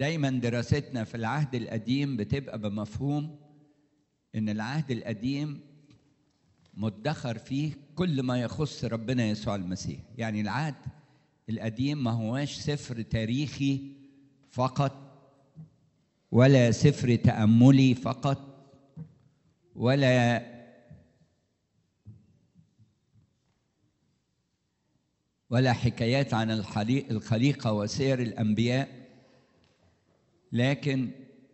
دايما دراستنا في العهد القديم بتبقى بمفهوم ان العهد القديم مدخر فيه كل ما يخص ربنا يسوع المسيح يعني العهد القديم ما هواش سفر تاريخي فقط ولا سفر تأملي فقط ولا ولا حكايات عن الخليقة وسير الأنبياء لكن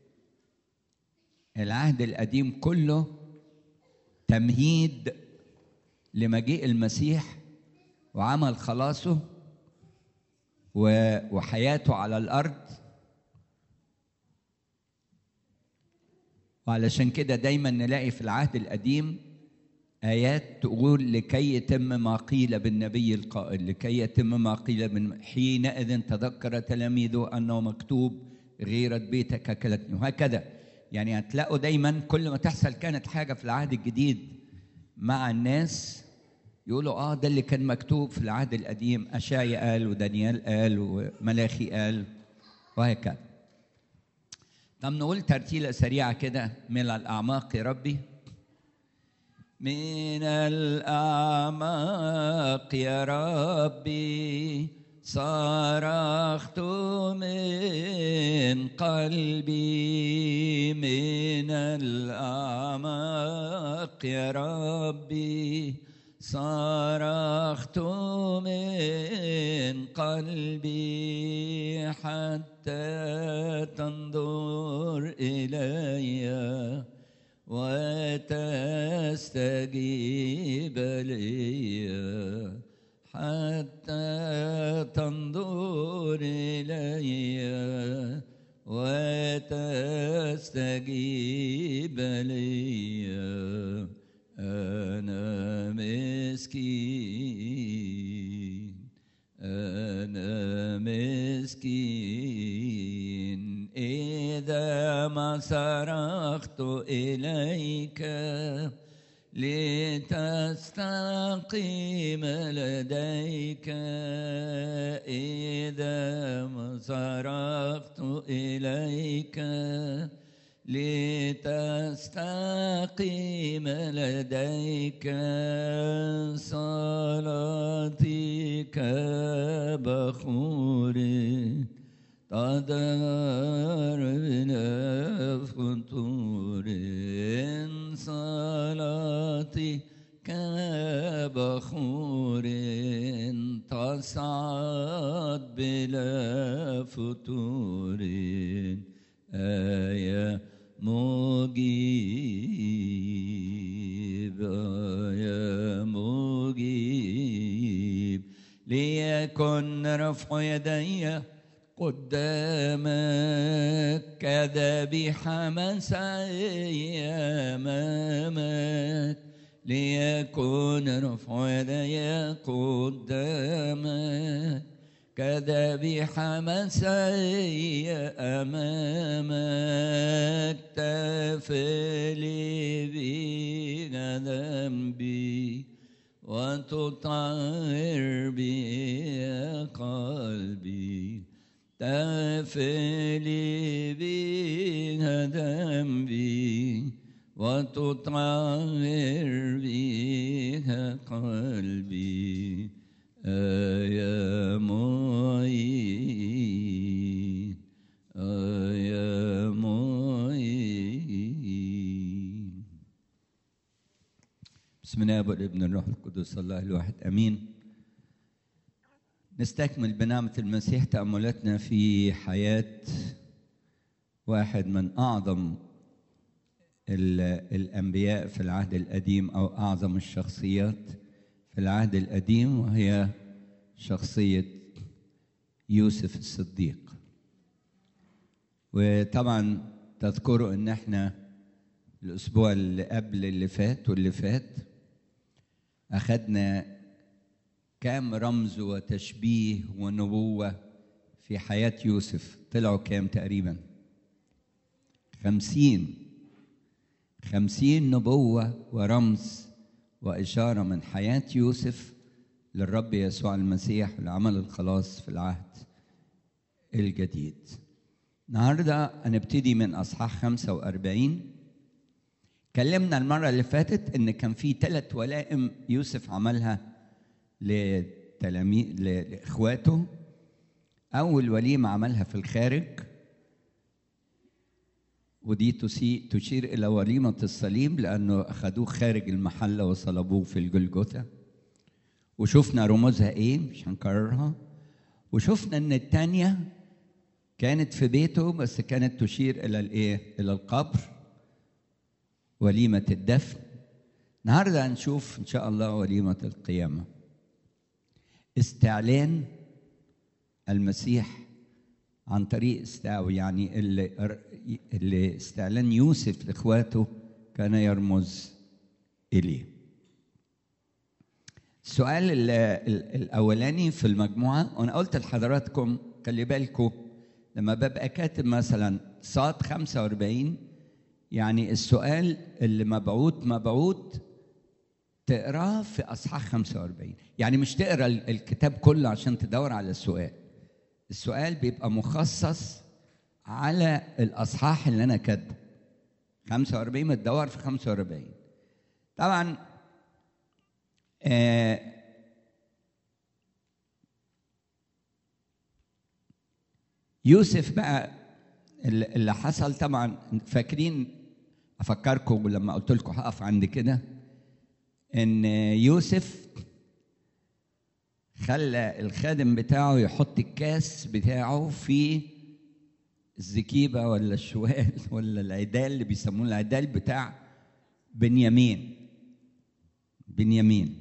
العهد القديم كله تمهيد لمجيء المسيح وعمل خلاصه وحياته على الارض وعلشان كده دايما نلاقي في العهد القديم ايات تقول لكي يتم ما قيل بالنبي القائل لكي يتم ما قيل من حينئذ تذكر تلاميذه انه مكتوب غيرة بيتك اكلتني وهكذا يعني هتلاقوا دايما كل ما تحصل كانت حاجه في العهد الجديد مع الناس يقولوا اه ده اللي كان مكتوب في العهد القديم اشعيا قال ودانيال قال وملاخي قال وهكذا طب نقول ترتيلة سريعة كده من الأعماق يا ربي من الأعماق يا ربي صرخت من قلبي من الأعماق يا ربي صرخت من قلبي حتى تنظر إلي وتستجيب لي حتى تنظر إلي وتستجيب لي أنا مسكين أنا مسكين إذا ما صرخت إليك لتستقيم لديك إذا ما صرخت إليك لتستقيم لديك صلاتي كبخور تدار بلا فتور صلاتي كبخور تصعد بلا فتور آية مجيب يا مجيب ليكن رفع يدي قدامك كذبيحة مسعي أمامك ليكن رفع يدي قدامك كذبيحة مسعي أمامك تفلي بينا ذنبي وتطهر بي قلبي تفلي بها ذنبي وتطهر بها قلبي يا معين يا معين بسم الله والابن الروح القدس الله الواحد امين نستكمل بنعمة المسيح تأملاتنا في حياة واحد من أعظم الأنبياء في العهد القديم أو أعظم الشخصيات في العهد القديم وهي شخصية يوسف الصديق وطبعا تذكروا ان احنا الاسبوع اللي قبل اللي فات واللي فات اخذنا كام رمز وتشبيه ونبوة في حياة يوسف طلعوا كام تقريبا خمسين خمسين نبوة ورمز وإشارة من حياة يوسف للرب يسوع المسيح لعمل الخلاص في العهد الجديد النهارده هنبتدي من اصحاح 45 اتكلمنا المره اللي فاتت ان كان في ثلاث ولائم يوسف عملها لتلاميذ لاخواته اول وليمه عملها في الخارج ودي تسي- تشير الى وليمه الصليب لانه اخذوه خارج المحله وصلبوه في الجلجثه وشفنا رموزها ايه مش هنكررها وشفنا ان الثانيه كانت في بيته بس كانت تشير الى الايه الى القبر وليمه الدفن النهارده هنشوف ان شاء الله وليمه القيامه استعلان المسيح عن طريق استعو يعني اللي, اللي استعلان يوسف لاخواته كان يرمز اليه السؤال ال- ال- الاولاني في المجموعه وانا قلت لحضراتكم خلي بالكم لما ببقى كاتب مثلا صاد 45 يعني السؤال اللي مبعوث مبعوث تقراه في اصحاح 45 يعني مش تقرا ال- الكتاب كله عشان تدور على السؤال السؤال بيبقى مخصص على الاصحاح اللي انا كاتبه 45 ما تدور في 45 طبعا آه يوسف بقى اللي اللي حصل طبعا فاكرين افكركم لما قلت لكم هقف عند كده ان يوسف خلى الخادم بتاعه يحط الكاس بتاعه في الزكيبه ولا الشوال ولا العدال اللي بيسموه العدال بتاع بنيامين بنيامين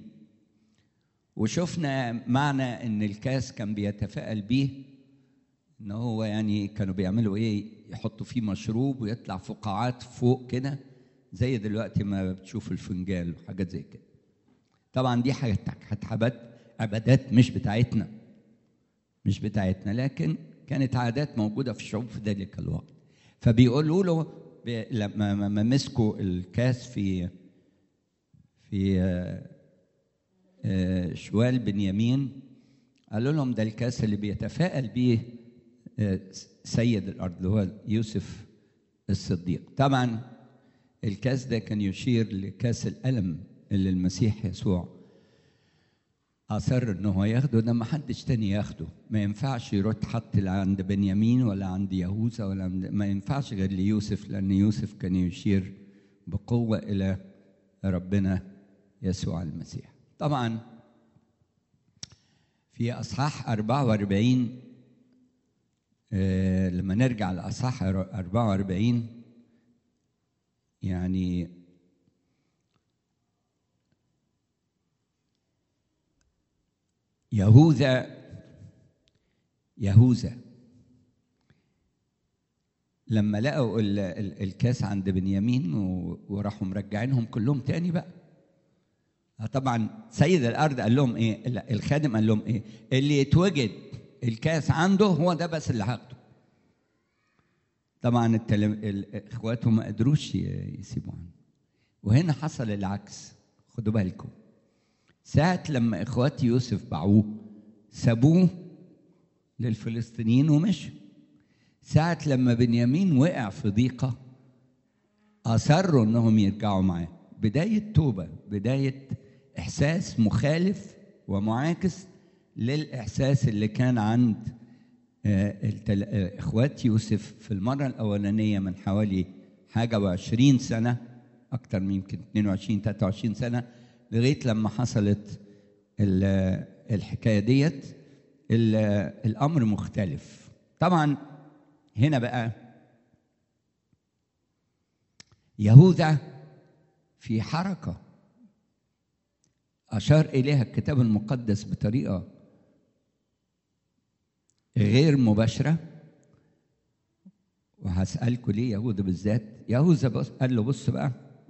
وشفنا معنى ان الكاس كان بيتفائل بيه ان هو يعني كانوا بيعملوا ايه يحطوا فيه مشروب ويطلع فقاعات فوق كده زي دلوقتي ما بتشوف الفنجان وحاجات زي كده طبعا دي حاجات عبادات عبادات مش بتاعتنا مش بتاعتنا لكن كانت عادات موجوده في الشعوب في ذلك الوقت فبيقولوا له ب- لما لما مسكوا الكاس في في آه، آه، شوال بنيامين قالوا لهم ده الكاس اللي بيتفائل به آه، سيد الارض اللي هو يوسف الصديق طبعا الكاس ده كان يشير لكاس الالم اللي المسيح يسوع اصر ان هو ياخده ده ما حدش تاني ياخده ما ينفعش يروح حط لا عند بنيامين ولا عند يهوذا ولا عند ما ينفعش غير ليوسف لان يوسف كان يشير بقوه الى ربنا يسوع المسيح طبعا في اصحاح 44 آه، لما نرجع لاصحاح 44 يعني يهوذا يهوذا لما لقوا ال- ال- الكاس عند بنيامين و- وراحوا مرجعينهم كلهم تاني بقى آه طبعا سيد الارض قال لهم ايه لا، الخادم قال لهم ايه اللي يتوجد الكاس عنده هو ده بس اللي هاخده طبعا التلم... ال- اخواته ما قدروش ي- يسيبوا عنه وهنا حصل العكس خدوا بالكم ساعة لما اخوات يوسف باعوه سابوه للفلسطينيين ومشوا ساعة لما بنيامين وقع في ضيقة أصروا إنهم يرجعوا معاه بداية توبة بداية إحساس مخالف ومعاكس للإحساس اللي كان عند آه، التل- آه، إخوات يوسف في المرة الأولانية من حوالي حاجة وعشرين سنة أكتر من يمكن 22 23 سنة لغاية لما حصلت ال- الحكاية ديت ال- الأمر مختلف طبعا هنا بقى يهوذا في حركة أشار إليها الكتاب المقدس بطريقة غير مباشرة وهسألكوا ليه يهوذا بالذات يهوذا بص قال له بص بقى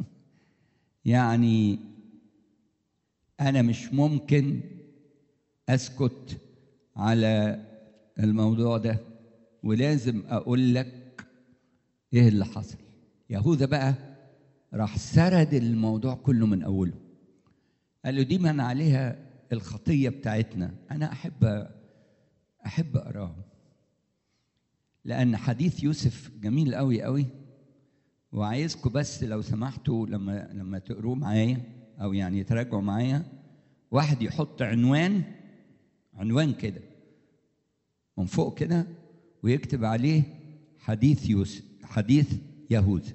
يعني أنا مش ممكن أسكت على الموضوع ده ولازم أقول لك إيه اللي حصل يهوذا بقى راح سرد الموضوع كله من أوله قال له دي من عليها الخطية بتاعتنا أنا أحب أحب أقراها لأن حديث يوسف جميل قوي قوي وعايزكم بس لو سمحتوا لما لما تقروه معايا أو يعني تراجعوا معايا واحد يحط عنوان عنوان كده من فوق كده ويكتب عليه حديث يوسف حديث يهوذا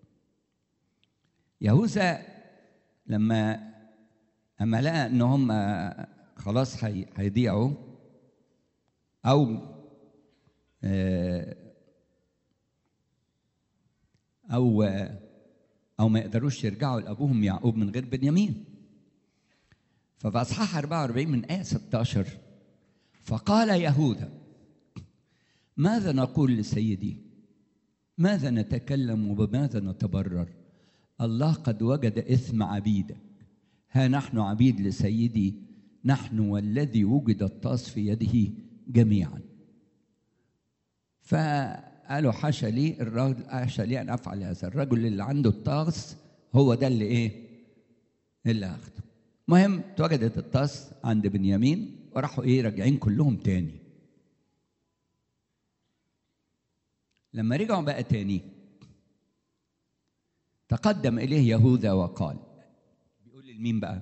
يهوذا لما اما لقى ان هم خلاص هي- هيضيعوا او آه، او آه، او ما يقدروش يرجعوا لابوهم يعقوب من غير بنيامين ففي اصحاح 44 من ايه 16 فقال يهوذا ماذا نقول لسيدي ماذا نتكلم وبماذا نتبرر الله قد وجد اثم عبيدك ها نحن عبيد لسيدي نحن والذي وجد الطاس في يده جميعا فقالوا حاشا لي الرجل حاشا لي ان افعل هذا الرجل اللي عنده الطاس هو ده اللي ايه اللي اخده المهم اتوجدت الطاس عند بنيامين وراحوا ايه راجعين كلهم تاني لما رجعوا بقى تاني تقدم اليه يهوذا وقال بيقول لمين بقى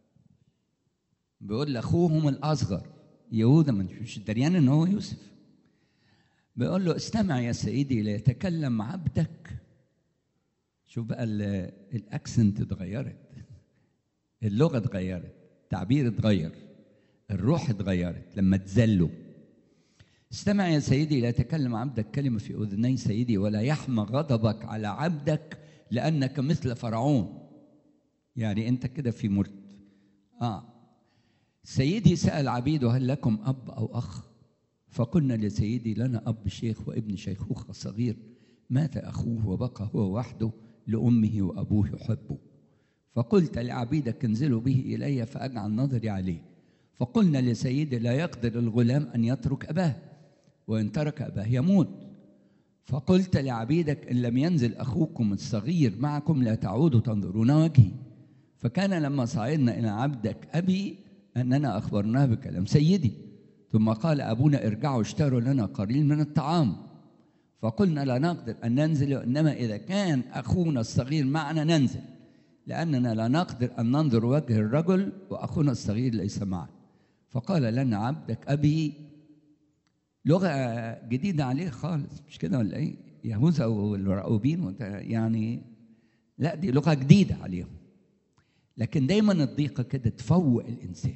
بيقول لاخوهم الاصغر يهوذا ما مش دريان ان هو يوسف بيقول له استمع يا سيدي ليتكلم عبدك شوف بقى ال- الاكسنت اتغيرت اللغه اتغيرت التعبير اتغير الروح اتغيرت لما تزلوا استمع يا سيدي لا يتكلم عبدك كلمة في أذني سيدي ولا يحمى غضبك على عبدك لأنك مثل فرعون يعني أنت كده في مرت آه سيدي سأل عبيده هل لكم أب أو أخ فقلنا لسيدي لنا أب شيخ وابن شيخوخة صغير مات أخوه وبقى هو وحده لأمه وأبوه يحبه فقلت لعبيدك انزلوا به إلي فأجعل نظري عليه فقلنا لسيدي لا يقدر الغلام أن يترك أباه وإن ترك أباه يموت فقلت لعبيدك إن لم ينزل أخوكم الصغير معكم لا تعودوا تنظرون وجهي فكان لما صعدنا إلى عبدك أبي أننا أخبرناه بكلام سيدي ثم قال أبونا ارجعوا اشتروا لنا قليل من الطعام فقلنا لا نقدر أن ننزل إنما إذا كان أخونا الصغير معنا ننزل لأننا لا نقدر أن ننظر وجه الرجل وأخونا الصغير ليس معنا فقال لنا عبدك أبي لغة جديدة عليه خالص مش كده ولا إيه؟ يهوذا والرؤوبين وت- يعني لا دي لغة جديدة عليهم لكن دايما الضيقة كده تفوق الإنسان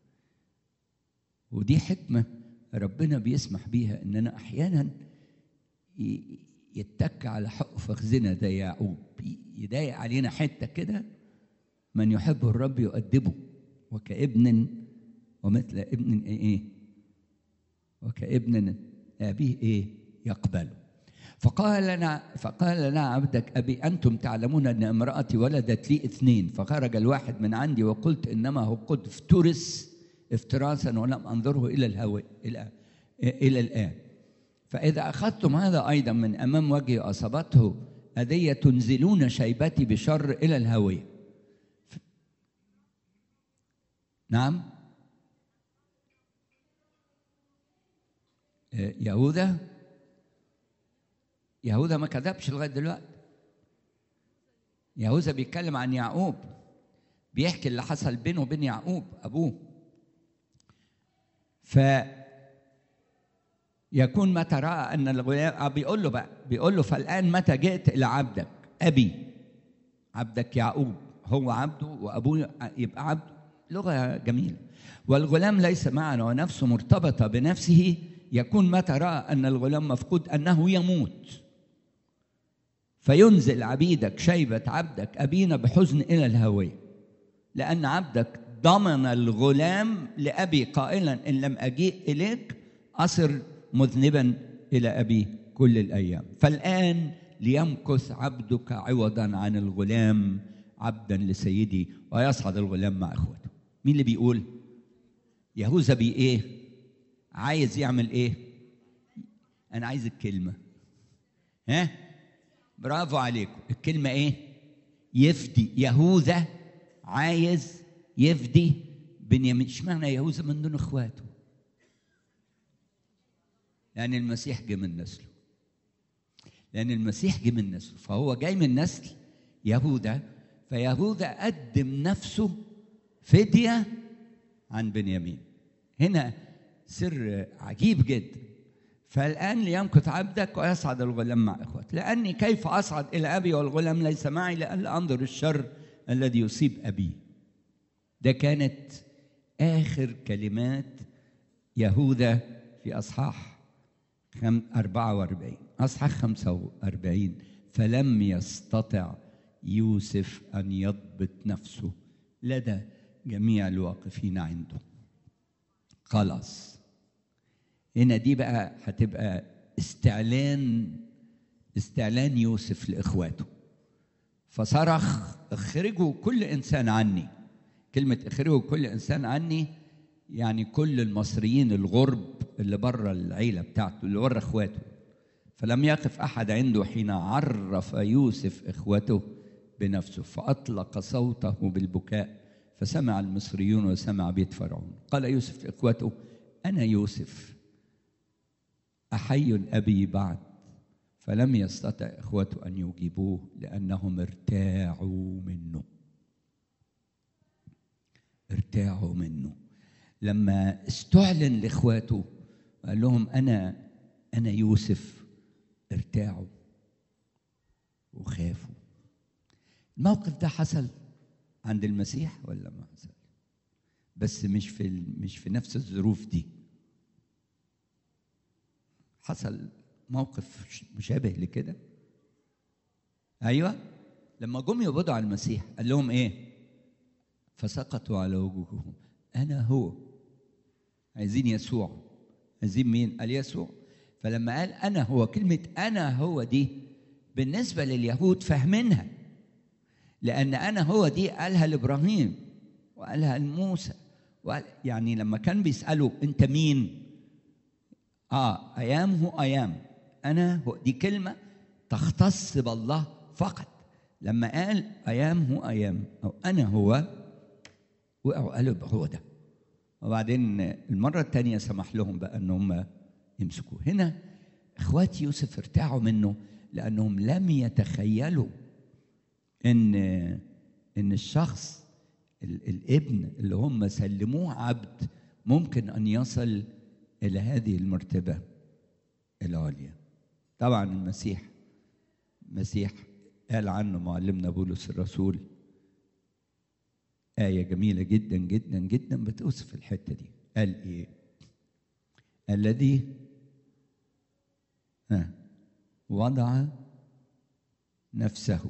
ودي حكمة ربنا بيسمح بيها إننا أحيانا ي- يتك على حق فخذنا ده يعقوب يضايق علينا حتة كده من يحب الرب يؤدبه وكابن ومثل ابن ايه وكابن ابيه ايه يقبله فقال لنا فقال لنا عبدك ابي انتم تعلمون ان امراتي ولدت لي اثنين فخرج الواحد من عندي وقلت انما هو قد افترس افتراسا ولم انظره الى الهوى الى الى الان فاذا اخذتم هذا ايضا من امام وجهي اصابته اذيه تنزلون شيبتي بشر الى الهويه نعم آه، يهوذا يهوذا ما كذبش لغايه دلوقتي يهوذا بيتكلم عن يعقوب بيحكي اللي حصل بينه وبين يعقوب ابوه ف يكون متى راى ان الغلام بيقول له بقى بيقول له فالان متى جئت الى عبدك ابي عبدك يعقوب هو عبده وابوه يبقى عبده لغه جميله والغلام ليس معنا ونفسه مرتبطه بنفسه يكون متى راى ان الغلام مفقود انه يموت فينزل عبيدك شيبه عبدك ابينا بحزن الى الهويه لان عبدك ضمن الغلام لابي قائلا ان لم اجيء اليك اصر مذنبا الى ابي كل الايام فالان ليمكث عبدك عوضا عن الغلام عبدا لسيدي ويصعد الغلام مع اخوته مين اللي بيقول يهوذا بي ايه عايز يعمل ايه انا عايز الكلمه ها برافو عليكم الكلمه ايه يفدي يهوذا عايز يفدي بنيامين اشمعنى يهوذا من دون اخواته يعني المسيح جه من نسله لأن المسيح جه من نسله فهو جاي من نسل يهوذا فيهوذا قدم نفسه فدية عن بنيامين هنا سر عجيب جدا فالآن ليمكث عبدك ويصعد الغلام مع إخوته لأني كيف أصعد إلى أبي والغلام ليس معي لئلا أنظر الشر الذي يصيب أبي ده كانت آخر كلمات يهوذا في أصحاح 44 أصحاح 45 فلم يستطع يوسف أن يضبط نفسه لدى جميع الواقفين عنده خلاص هنا دي بقى هتبقى استعلان استعلان يوسف لاخواته فصرخ اخرجوا كل انسان عني كلمه اخرجوا كل انسان عني يعني كل المصريين الغرب اللي بره العيله بتاعته اللي بره اخواته فلم يقف احد عنده حين عرف يوسف اخوته بنفسه فاطلق صوته بالبكاء فسمع المصريون وسمع بيت فرعون قال يوسف لاخوته انا يوسف احي ابي بعد فلم يستطع اخوته ان يجيبوه لانهم ارتاعوا منه ارتاعوا منه لما استعلن لاخواته قال لهم انا انا يوسف ارتاعوا وخافوا الموقف ده حصل عند المسيح ولا ما حصل بس مش في مش في نفس الظروف دي حصل موقف مشابه لكده ايوه لما جم يقبضوا على المسيح قال لهم ايه فسقطوا على وجوههم انا هو عايزين يسوع عايزين مين قال يسوع فلما قال انا هو كلمه انا هو دي بالنسبه لليهود فاهمينها لان انا هو دي قالها لابراهيم وقالها لموسى وقال يعني لما كان بيسالوا انت مين اه ايام هو ايام انا هو دي كلمه تختص بالله فقط لما قال ايام هو ايام او انا هو وقعوا قالوا يبقى هو ده وبعدين المره الثانيه سمح لهم بقى ان هم يمسكوه هنا اخوات يوسف ارتاعوا منه لانهم لم يتخيلوا ان ان الشخص الابن اللي هم سلموه عبد ممكن ان يصل الى هذه المرتبه العليا طبعا المسيح المسيح قال عنه معلمنا بولس الرسول آية جميلة جدا جدا جدا بتوصف الحتة دي قال إيه؟ الذي وضع نفسه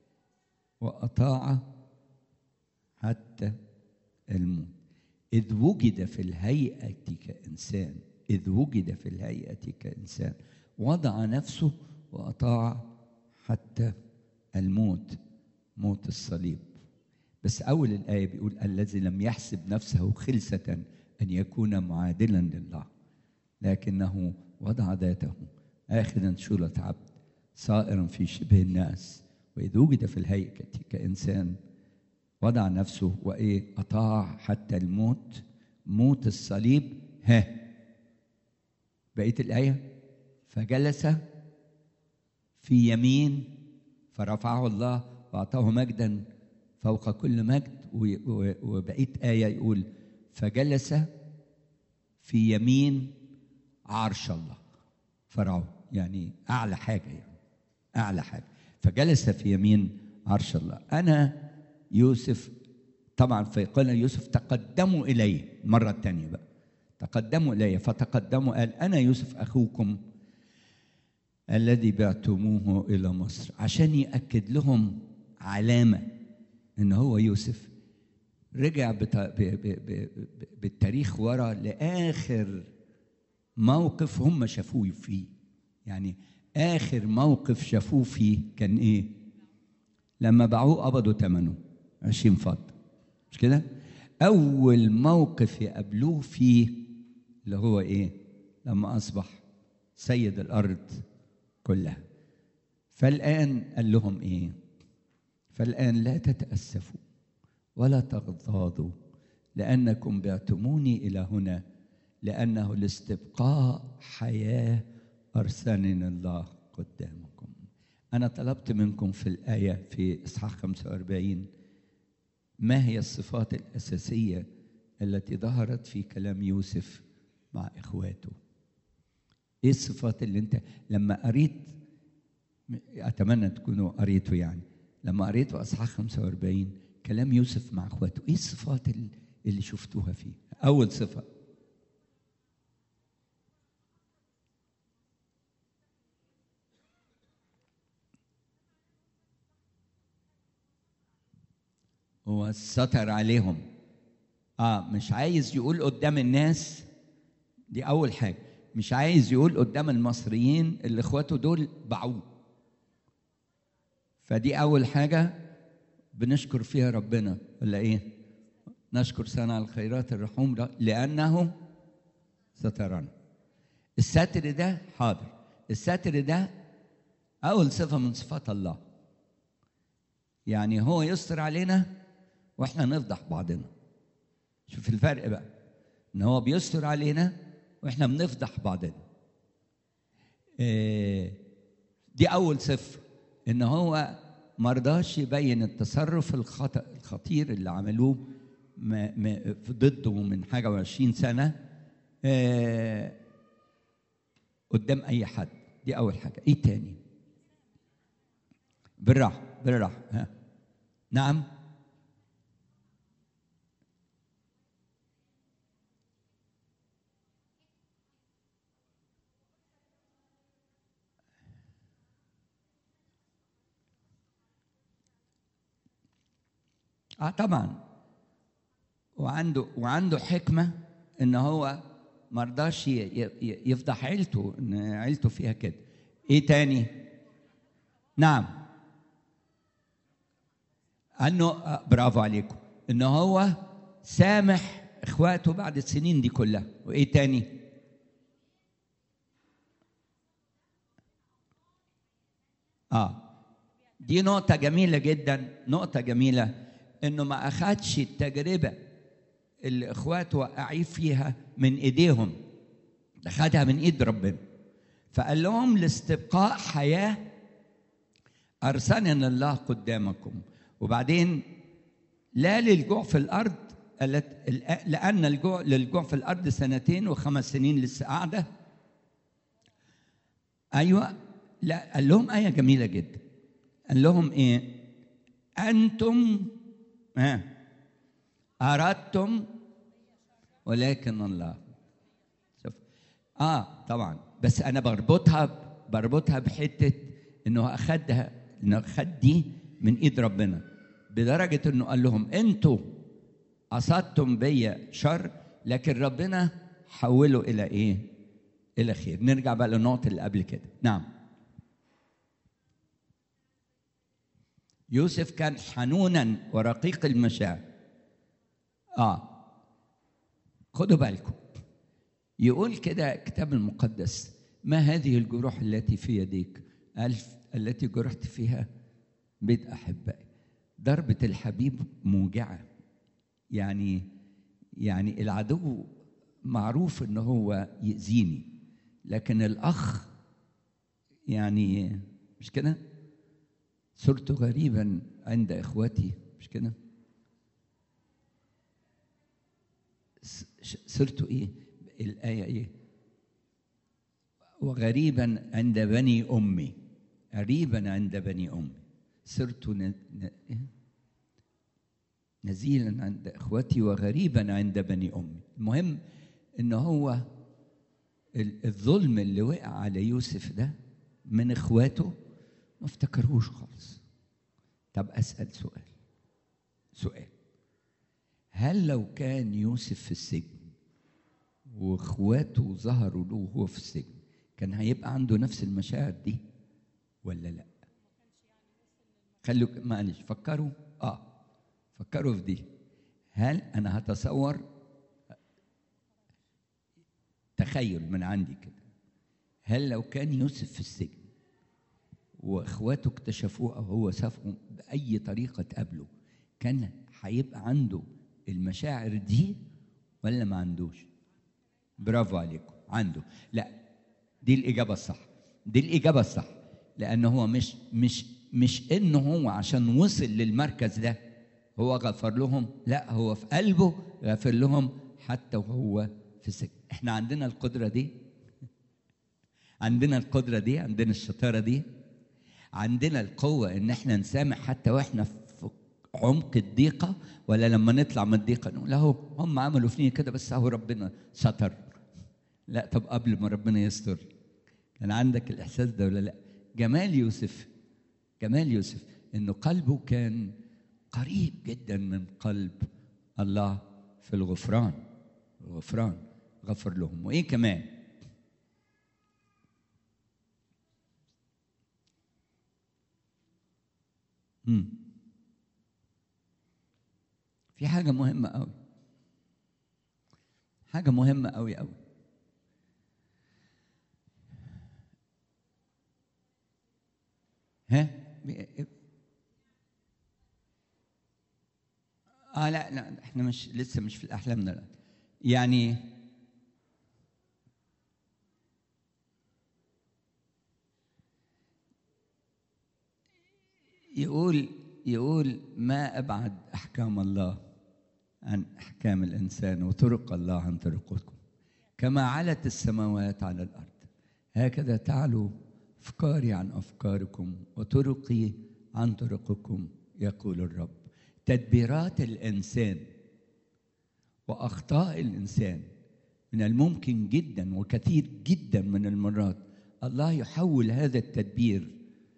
وأطاع حتى الموت إذ وجد في الهيئة كإنسان إذ وجد في الهيئة كإنسان وضع نفسه وأطاع حتى الموت موت الصليب بس أول الآية بيقول الذي لم يحسب نفسه خلسة أن يكون معادلا لله لكنه وضع ذاته آخذا شولة عبد صائرا في شبه الناس وإذ وجد في الهيئة كإنسان وضع نفسه وإيه أطاع حتى الموت موت الصليب ها بقية الآية فجلس في يمين فرفعه الله وأعطاه مجدا فوق كل مجد وبقية آية يقول فجلس في يمين عرش الله فرعون يعني أعلى حاجة يعني أعلى حاجة فجلس في يمين عرش الله أنا يوسف طبعا فقال يوسف تقدموا إلي المرة الثانية بقى تقدموا إلي فتقدموا قال أنا يوسف أخوكم الذي بعتموه إلى مصر عشان يأكد لهم علامة إن هو يوسف رجع بت... ب... ب... ب... بالتاريخ ورا لآخر موقف هم شافوه فيه يعني آخر موقف شافوه فيه كان إيه؟ لما باعوه قبضوا ثمنه 20 فضة مش كده؟ أول موقف يقابلوه فيه اللي هو إيه؟ لما أصبح سيد الأرض كلها فالآن قال لهم إيه؟ فالآن لا تتأسفوا ولا تغضاضوا لأنكم بعتموني إلى هنا لأنه لاستبقاء حياة أرسلني الله قدامكم أنا طلبت منكم في الآية في إصحاح 45 ما هي الصفات الأساسية التي ظهرت في كلام يوسف مع إخواته إيه الصفات اللي أنت لما قريت أتمنى تكونوا قريتوا يعني لما قريتوا أصحاح 45 كلام يوسف مع إخواته إيه الصفات اللي شفتوها فيه أول صفة هو ستر عليهم اه مش عايز يقول قدام الناس دي اول حاجه مش عايز يقول قدام المصريين اللي اخواته دول باعوه فدي اول حاجه بنشكر فيها ربنا ولا ايه نشكر صانع الخيرات الرحوم لانه سترنا الستر ده حاضر الستر ده اول صفه من صفات الله يعني هو يستر علينا واحنا نفضح بعضنا شوف الفرق بقى ان هو بيستر علينا واحنا بنفضح بعضنا إيه دي اول صفه ان هو مرضاش يبين التصرف الخطأ الخطير اللي عملوه ما ما ضده من حاجه وعشرين سنه إيه قدام اي حد دي اول حاجه ايه تاني بالراحه بالراحه ها نعم اه طبعا وعنده وعنده حكمه ان هو ما رضاش يفضح عيلته ان عيلته فيها كده ايه تاني نعم انه آه برافو عليكم ان هو سامح اخواته بعد السنين دي كلها وايه تاني اه دي نقطة جميلة جدا نقطة جميلة انه ما اخدش التجربة اللي اخواته وقعيه فيها من ايديهم ده خدها من ايد ربنا فقال لهم لاستبقاء حياة أرسلنا الله قدامكم وبعدين لا للجوع في الأرض لأن الجوع للجوع في الأرض سنتين وخمس سنين لسه قاعدة أيوة لا قال لهم آية جميلة جدا قال لهم إيه أنتم ها أردتم ولكن الله شوف آه طبعا بس أنا بربطها بربطها بحتة إنه أخدها إنه أخد دي من إيد ربنا بدرجة إنه قال لهم أنتوا قصدتم بيا شر لكن ربنا حوله إلى إيه؟ إلى خير نرجع بقى للنقطة اللي قبل كده نعم يوسف كان حنونا ورقيق المشاعر اه خدوا بالكم يقول كده الكتاب المقدس ما هذه الجروح التي في يديك ألف التي جرحت فيها بيت أحبائي ضربة الحبيب موجعة يعني يعني العدو معروف ان هو يأذيني لكن الأخ يعني مش كده صرت غريبا عند إخوتي مش كده صرت إيه الآية إيه وغريبا عند بني أمي غريبا عند بني أمي صرت ن... ن... نزيلا عند إخوتي وغريبا عند بني أمي المهم إن هو الظلم اللي وقع على يوسف ده من إخواته ما افتكرهوش خالص طب أسأل سؤال سؤال هل لو كان يوسف في السجن واخواته ظهروا له وهو في السجن كان هيبقى عنده نفس المشاعر دي ولا لا خلوا معلش فكروا اه فكروا في دي هل انا هتصور تخيل من عندي كده هل لو كان يوسف في السجن واخواته اكتشفوه او هو سافهم باي طريقه تقابله كان هيبقى عنده المشاعر دي ولا ما عندوش برافو عليكم عنده لا دي الاجابه الصح دي الاجابه الصح لأن هو مش مش مش إنه هو عشان وصل للمركز ده هو غفر لهم لا هو في قلبه غفر لهم حتى وهو في السجن احنا عندنا القدرة دي عندنا القدرة دي عندنا الشطارة دي عندنا القوة إن احنا نسامح حتى واحنا في عمق الضيقة ولا لما نطلع من الضيقة نقول اهو هم عملوا فينا كده بس اهو ربنا ستر لا طب قبل ما ربنا يستر كان عندك الإحساس ده ولا لا جمال يوسف جمال يوسف إنه قلبه كان قريب جدا من قلب الله في الغفران الغفران غفر لهم وإيه كمان مم. في حاجة مهمة أوي حاجة مهمة أوي أوي ها اه لا لا احنا مش لسه مش في الاحلام دلوقتي يعني يقول يقول ما ابعد احكام الله عن احكام الانسان وطرق الله عن طرقكم كما علت السماوات على الارض هكذا تعلو افكاري عن افكاركم وطرقي عن طرقكم يقول الرب تدبيرات الانسان واخطاء الانسان من الممكن جدا وكثير جدا من المرات الله يحول هذا التدبير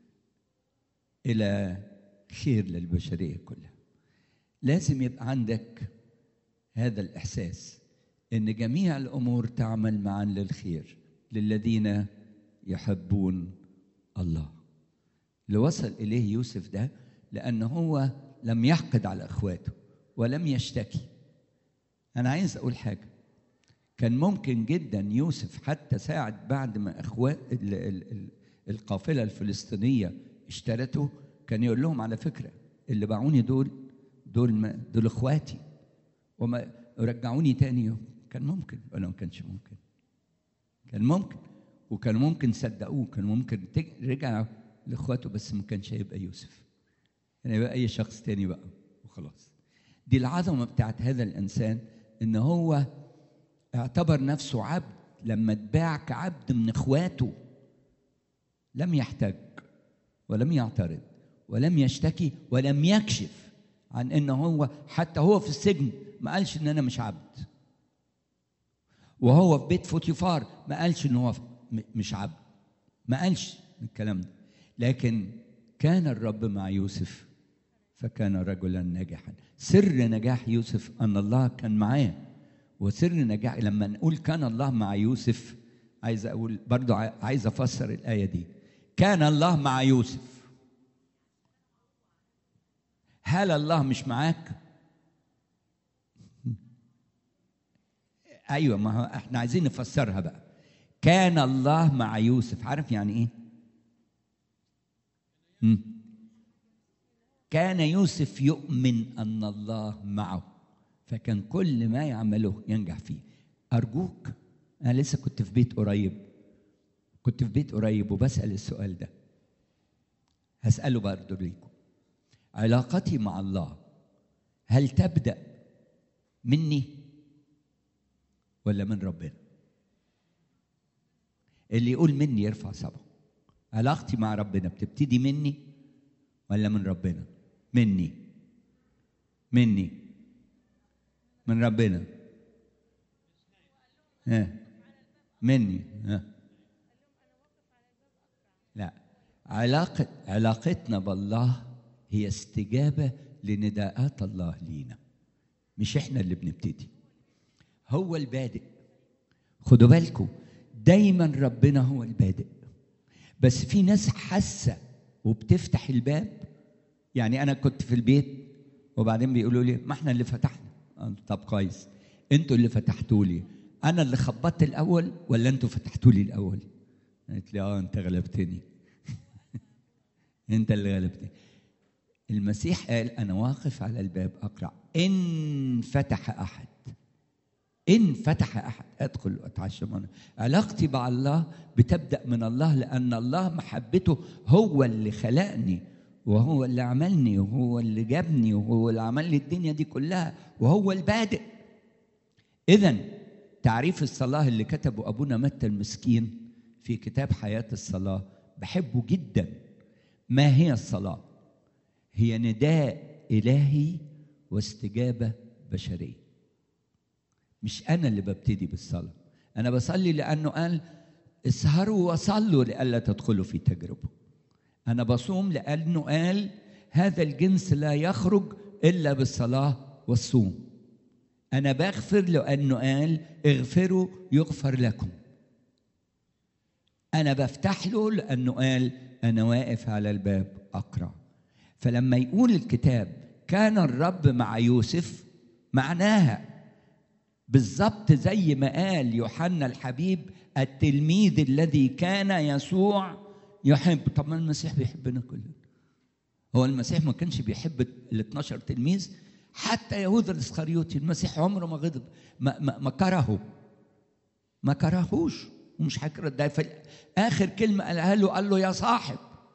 الى خير للبشريه كلها لازم يبقى عندك هذا الاحساس ان جميع الامور تعمل معا للخير للذين يحبون الله اللي وصل اليه يوسف ده لان هو لم يحقد على اخواته ولم يشتكي انا عايز اقول حاجه كان ممكن جدا يوسف حتى ساعد بعد ما اخوات القافله الفلسطينيه اشترته كان يقول لهم على فكره اللي باعوني دول دول ما دول اخواتي وما رجعوني تاني يوم كان ممكن ولا ما كانش ممكن كان ممكن وكان ممكن صدقوه كان ممكن رجع لاخواته بس ما كانش هيبقى يوسف يعني يبقى اي شخص تاني بقى وخلاص دي العظمه بتاعت هذا الانسان ان هو اعتبر نفسه عبد لما اتباع كعبد من اخواته لم يحتج ولم يعترض ولم يشتكي ولم يكشف عن ان هو حتى هو في السجن ما قالش ان انا مش عبد وهو في بيت فوتيفار ما قالش ان هو مش عبد ما قالش الكلام ده لكن كان الرب مع يوسف فكان رجلا ناجحا سر نجاح يوسف ان الله كان معاه وسر نجاح لما نقول كان الله مع يوسف عايز اقول برضو عايز افسر الايه دي كان الله مع يوسف هل الله مش معاك ايوه ما هو احنا عايزين نفسرها بقى كان الله مع يوسف عارف يعني ايه مم. كان يوسف يؤمن ان الله معه فكان كل ما يعمله ينجح فيه ارجوك انا لسه كنت في بيت قريب كنت في بيت قريب وبسال السؤال ده هساله برضه ليكم علاقتي مع الله هل تبدا مني ولا من ربنا اللي يقول مني يرفع صبعه علاقتي مع ربنا بتبتدي مني ولا من ربنا مني مني من ربنا ها مني ها لا علاقة علاقتنا بالله هي استجابة لنداءات الله لينا مش احنا اللي بنبتدي هو البادئ خدوا بالكم دايما ربنا هو البادئ بس في ناس حاسه وبتفتح الباب يعني انا كنت في البيت وبعدين بيقولوا لي ما احنا اللي فتحنا طب كويس انتوا اللي فتحتوا لي انا اللي خبطت الاول ولا انتوا فتحتوا لي الاول قالت لي اه انت غلبتني انت اللي غلبتني المسيح قال انا واقف على الباب اقرع ان فتح احد إن فتح أحد أدخل وأتعشى معه علاقتي مع الله بتبدأ من الله لأن الله محبته هو اللي خلقني وهو اللي عملني وهو اللي جابني وهو اللي عمل لي الدنيا دي كلها وهو البادئ إذا تعريف الصلاة اللي كتبه أبونا متى المسكين في كتاب حياة الصلاة بحبه جدا ما هي الصلاة؟ هي نداء إلهي واستجابة بشرية مش أنا اللي ببتدي بالصلاة أنا بصلي لأنه قال اسهروا وصلوا لئلا تدخلوا في تجربة أنا بصوم لأنه قال هذا الجنس لا يخرج إلا بالصلاة والصوم أنا بغفر لأنه قال اغفروا يغفر لكم أنا بفتح له لأنه قال أنا واقف على الباب أقرأ فلما يقول الكتاب كان الرب مع يوسف معناها بالظبط زي ما قال يوحنا الحبيب التلميذ الذي كان يسوع يحب طب ما المسيح بيحبنا كلنا هو المسيح ما كانش بيحب ال 12 تلميذ حتى يهوذا الاسخريوطي المسيح عمره ما غضب ما, ما, ما كرهه ما كرهوش ومش هيكره ده في اخر كلمه قالها له قال له يا صاحب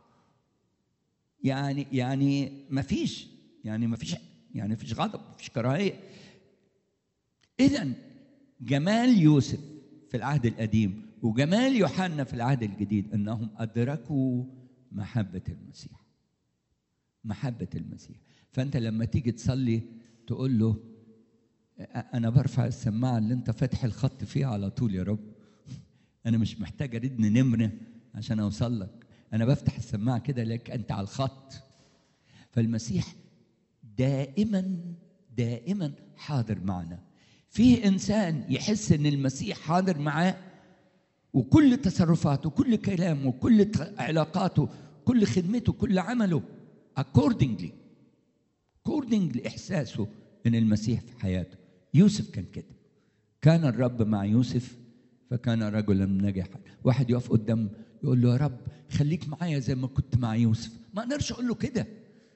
يعني يعني ما فيش يعني ما فيش يعني ما فيش غضب ما فيش كراهيه اذا جمال يوسف في العهد القديم وجمال يوحنا في العهد الجديد انهم ادركوا محبه المسيح محبه المسيح فانت لما تيجي تصلي تقول له انا برفع السماعه اللي انت فاتح الخط فيها على طول يا رب انا مش محتاج ارد نمره عشان اوصل لك انا بفتح السماعه كده لك انت على الخط فالمسيح دائما دائما حاضر معنا فيه انسان يحس ان المسيح حاضر معاه وكل تصرفاته كل كلامه كل علاقاته كل خدمته كل عمله accordingly according لاحساسه ان المسيح في حياته يوسف كان كده كان الرب مع يوسف فكان رجلا ناجحا واحد يقف قدام يقول له يا رب خليك معايا زي ما كنت مع يوسف ما اقدرش اقول له كده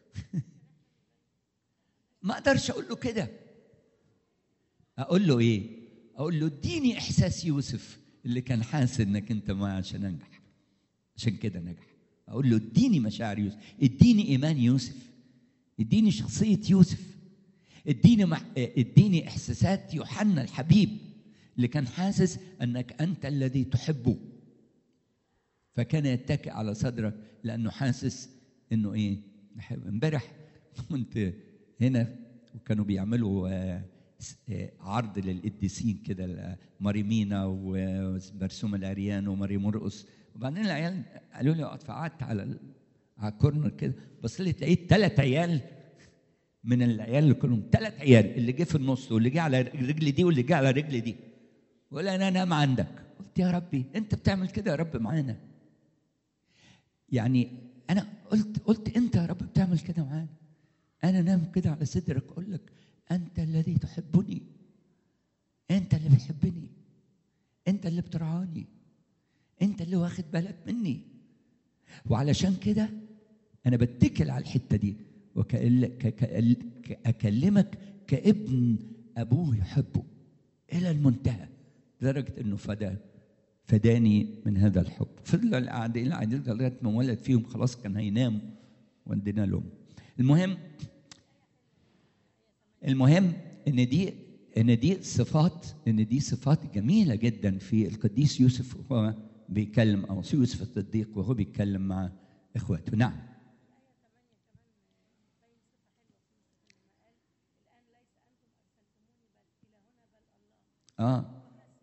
ما اقدرش اقول له كده اقول له ايه اقول له اديني احساس يوسف اللي كان حاسس انك انت معاه عشان انجح عشان كده نجح اقول له اديني مشاعر يوسف اديني ايمان يوسف اديني شخصيه يوسف اديني مح... اديني احساسات يوحنا الحبيب اللي كان حاسس انك انت الذي تحبه فكان يتكئ على صدرك لانه حاسس انه ايه بحب امبارح كنت هنا وكانوا بيعملوا عرض للقديسين كده مريمينا ومرسوم العريان وماري مرقص وبعدين العيال قالوا لي اقعد فقعدت على على الكورنر كده بص لي لقيت ثلاث عيال من العيال اللي كلهم ثلاث عيال اللي جه في النص واللي جه على رجل دي واللي جه على رجل دي وقال انا انام عندك قلت يا ربي انت بتعمل كده يا رب معانا يعني انا قلت قلت انت يا رب بتعمل كده معانا انا نام كده على صدرك اقول لك انت الذي تحبني انت اللي بتحبني انت اللي بترعاني انت اللي واخد بالك مني وعلشان كده انا بتكل على الحته دي وأكلمك كابن أبوه يحبه إلى المنتهى لدرجة إنه فداه فداني من هذا الحب فضل القاعدين القاعدين لغاية ما ولد فيهم خلاص كان هينام ودينا لهم المهم المهم ان دي ان دي صفات ان دي صفات جميله جدا في القديس يوسف وهو بيتكلم او يوسف الصديق وهو بيتكلم مع اخواته نعم اه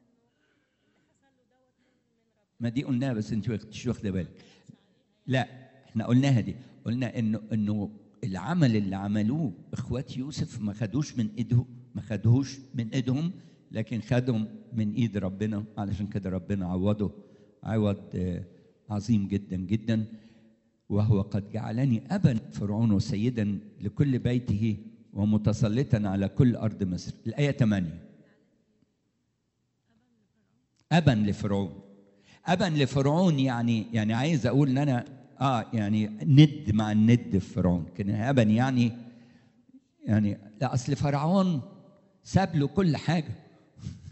ما دي قلناها بس انت مش واخده بالك لا احنا قلناها دي قلنا انه انه العمل اللي عملوه اخوات يوسف ما خدوش من ايدهم ما خدوش من ايدهم لكن خدهم من ايد ربنا علشان كده ربنا عوضه عوض عظيم جدا جدا وهو قد جعلني ابا فرعون وسيدا لكل بيته ومتسلطا على كل ارض مصر الايه 8 ابا لفرعون ابا لفرعون يعني يعني عايز اقول ان انا اه يعني ند مع الند في فرعون كان ابا يعني يعني لا اصل فرعون ساب له كل حاجه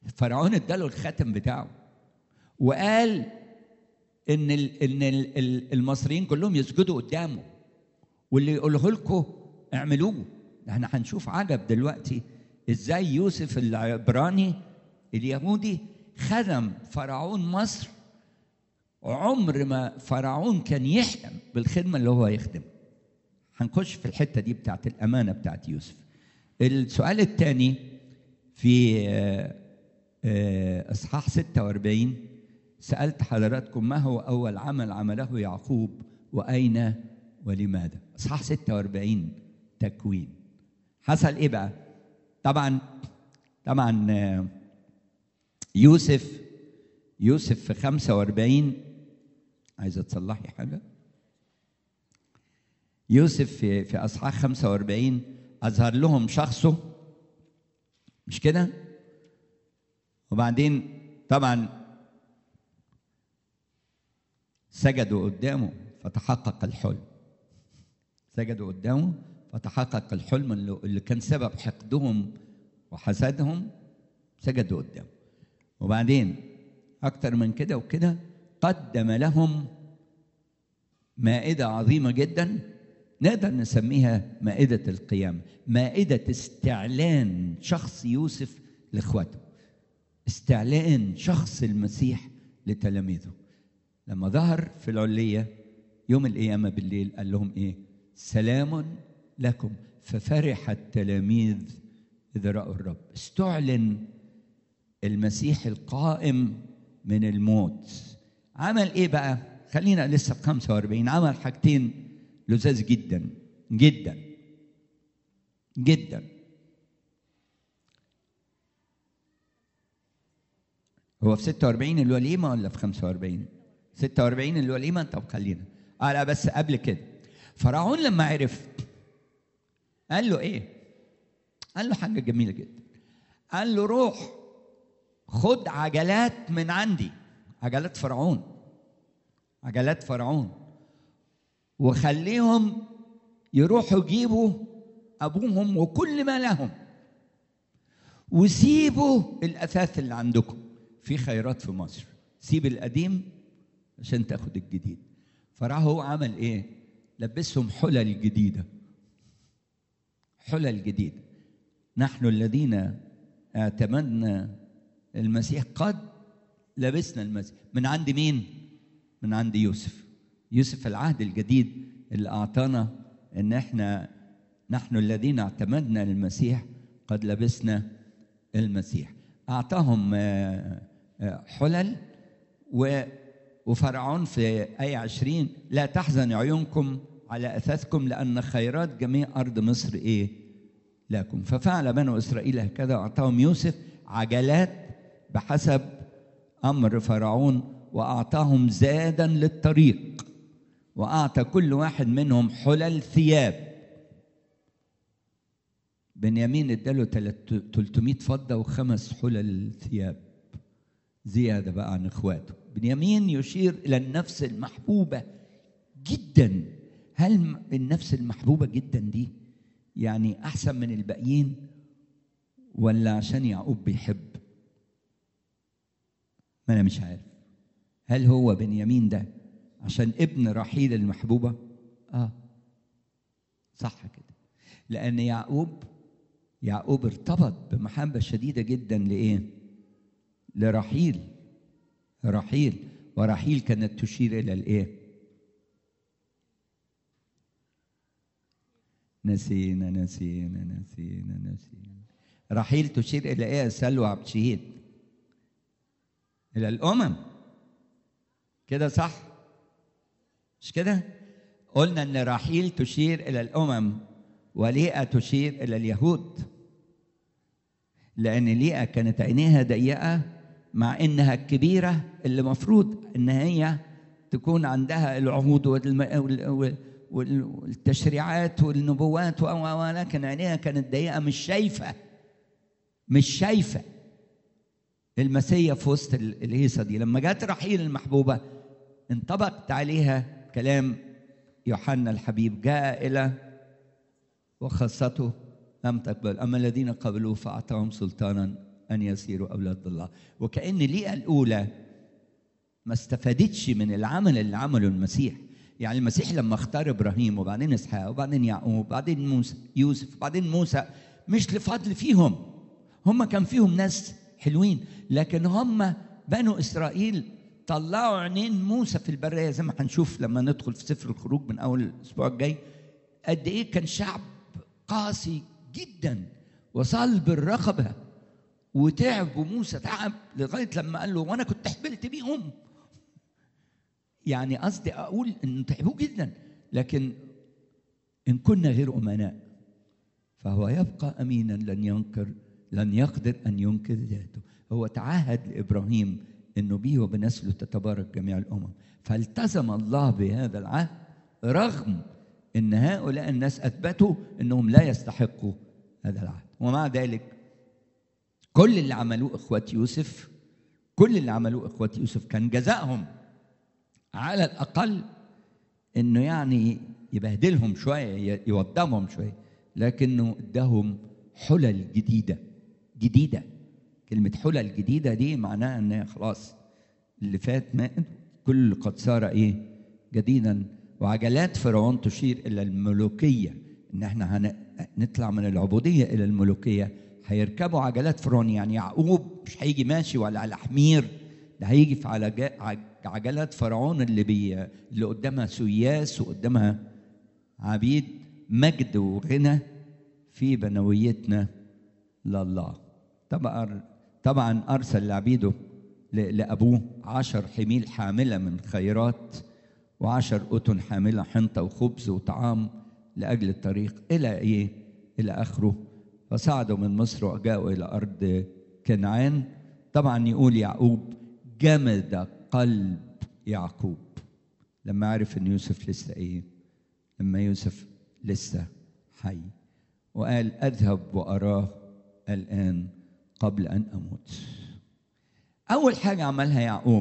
فرعون اداله الخاتم بتاعه وقال ان ال ان ال ال المصريين كلهم يسجدوا قدامه واللي يقوله لكم اعملوه احنا هنشوف عجب دلوقتي ازاي يوسف العبراني اليهودي خدم فرعون مصر عمر ما فرعون كان يحلم بالخدمة اللي هو يخدم هنخش في الحتة دي بتاعت الأمانة بتاعت يوسف السؤال الثاني في إصحاح 46 سألت حضراتكم ما هو أول عمل عمله يعقوب وأين ولماذا إصحاح 46 تكوين حصل إيه بقى طبعا طبعا يوسف يوسف في 45 عايزه تصلحي حاجه يوسف في في اصحاح 45 اظهر لهم شخصه مش كده وبعدين طبعا سجدوا قدامه فتحقق الحلم سجدوا قدامه فتحقق الحلم اللي كان سبب حقدهم وحسدهم سجدوا قدامه وبعدين أكتر من كده وكده قدم لهم مائدة عظيمة جدا نقدر نسميها مائدة القيامة مائدة استعلان شخص يوسف لإخواته استعلان شخص المسيح لتلاميذه لما ظهر في العلية يوم القيامة بالليل قال لهم إيه سلام لكم ففرح التلاميذ إذ رأوا الرب استعلن المسيح القائم من الموت عمل ايه بقى خلينا لسه في 45 عمل حاجتين لذاذ جدا جدا جدا هو في 46 الوليمة ولا في 45 46 الوليمة طب خلينا اه لا بس قبل كده فرعون لما عرف قال له ايه قال له حاجة جميلة جدا قال له روح خد عجلات من عندي عجلات فرعون عجلات فرعون وخليهم يروحوا يجيبوا ابوهم وكل ما لهم وسيبوا الاثاث اللي عندكم في خيرات في مصر سيب القديم عشان تاخد الجديد فراح هو عمل ايه لبسهم حلل جديده حلل جديده نحن الذين اعتمدنا المسيح قد لبسنا المسيح من عند مين من عند يوسف يوسف العهد الجديد اللي اعطانا ان احنا نحن الذين اعتمدنا المسيح قد لبسنا المسيح اعطاهم حلل وفرعون في آية عشرين لا تحزن عيونكم على أثاثكم لأن خيرات جميع أرض مصر إيه لكم ففعل بنو إسرائيل هكذا أعطاهم يوسف عجلات بحسب امر فرعون واعطاهم زادا للطريق واعطى كل واحد منهم حلل ثياب بنيامين اداله 300 فضه وخمس حلل ثياب زياده بقى عن اخواته بنيامين يشير الى النفس المحبوبه جدا هل النفس المحبوبه جدا دي يعني احسن من الباقيين ولا عشان يعقوب بيحب ما انا مش عارف هل هو بنيامين ده عشان ابن رحيل المحبوبه اه صح كده لان يعقوب يعقوب ارتبط بمحبه شديده جدا لايه لرحيل رحيل ورحيل كانت تشير الى الايه نسينا نسينا نسينا نسينا رحيل تشير الى ايه سلوى عبد الشهيد الى الامم كده صح مش كده قلنا ان رحيل تشير الى الامم وليئه تشير الى اليهود لان ليئه كانت عينيها ضيقه مع انها الكبيره اللي مفروض ان هي تكون عندها العهود والتشريعات والنبوات ولكن عينيها كانت ضيقه مش شايفه مش شايفه المسيا في وسط الهيصه دي لما جت رحيل المحبوبه انطبقت عليها كلام يوحنا الحبيب جاء الى وخاصته لم تقبل اما الذين قبلوه فاعطاهم سلطانا ان يصيروا اولاد الله وكان ليئه الاولى ما استفادتش من العمل اللي عمله المسيح يعني المسيح لما اختار ابراهيم وبعدين اسحاق وبعدين يعقوب وبعدين موسى يوسف وبعدين موسى مش لفضل فيهم هم كان فيهم ناس حلوين لكن هم بنو اسرائيل طلعوا عينين موسى في البريه زي ما هنشوف لما ندخل في سفر الخروج من اول الاسبوع الجاي قد ايه كان شعب قاسي جدا وصلب الرقبه وتعب وموسى تعب لغايه لما قال له وانا كنت حبلت بيهم يعني قصدي اقول انه تعبوه جدا لكن ان كنا غير امناء فهو يبقى امينا لن ينكر لن يقدر ان ينكر ذاته هو تعهد لابراهيم انه به وبنسله تتبارك جميع الامم فالتزم الله بهذا العهد رغم ان هؤلاء الناس اثبتوا انهم لا يستحقوا هذا العهد ومع ذلك كل اللي عملوه اخوه يوسف كل اللي عملوه اخوه يوسف كان جزائهم على الاقل انه يعني يبهدلهم شويه يوضمهم شويه لكنه اداهم حلل جديده جديده كلمه حلل جديده دي معناها ان خلاص اللي فات مات كل قد صار ايه جديدا وعجلات فرعون تشير الى الملوكيه ان احنا هنطلع من العبوديه الى الملوكيه هيركبوا عجلات فرعون يعني يعقوب مش هيجي ماشي ولا على حمير ده هيجي في على عجلات فرعون اللي بي اللي قدامها سياس وقدامها عبيد مجد وغنى في بنويتنا لله طبعا طبعا ارسل لعبيده لابوه عشر حميل حامله من خيرات وعشر أتن حاملة حنطة وخبز وطعام لأجل الطريق إلى إيه؟ إلى آخره فصعدوا من مصر وجاءوا إلى أرض كنعان طبعا يقول يعقوب جمد قلب يعقوب لما عرف ان يوسف لسه ايه لما يوسف لسه حي وقال اذهب واراه الان قبل ان اموت اول حاجه عملها يعقوب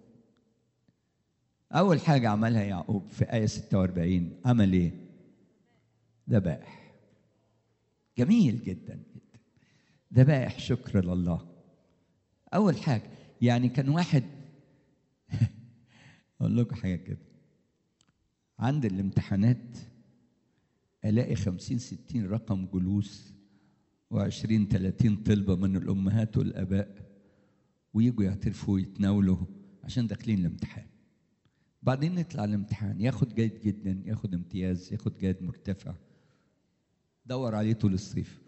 اول حاجه عملها يعقوب في ايه 46 عمل ايه ذبائح جميل جدا جدا ذبائح شكر لله اول حاجه يعني كان واحد اقول لكم حاجه كده عند الامتحانات الاقي خمسين ستين رقم جلوس وعشرين تلاتين طلبة من الأمهات والآباء ويجوا يعترفوا ويتناولوا عشان داخلين الامتحان بعدين نطلع الامتحان ياخد جيد جدا ياخد امتياز ياخد جيد مرتفع دور عليه طول الصيف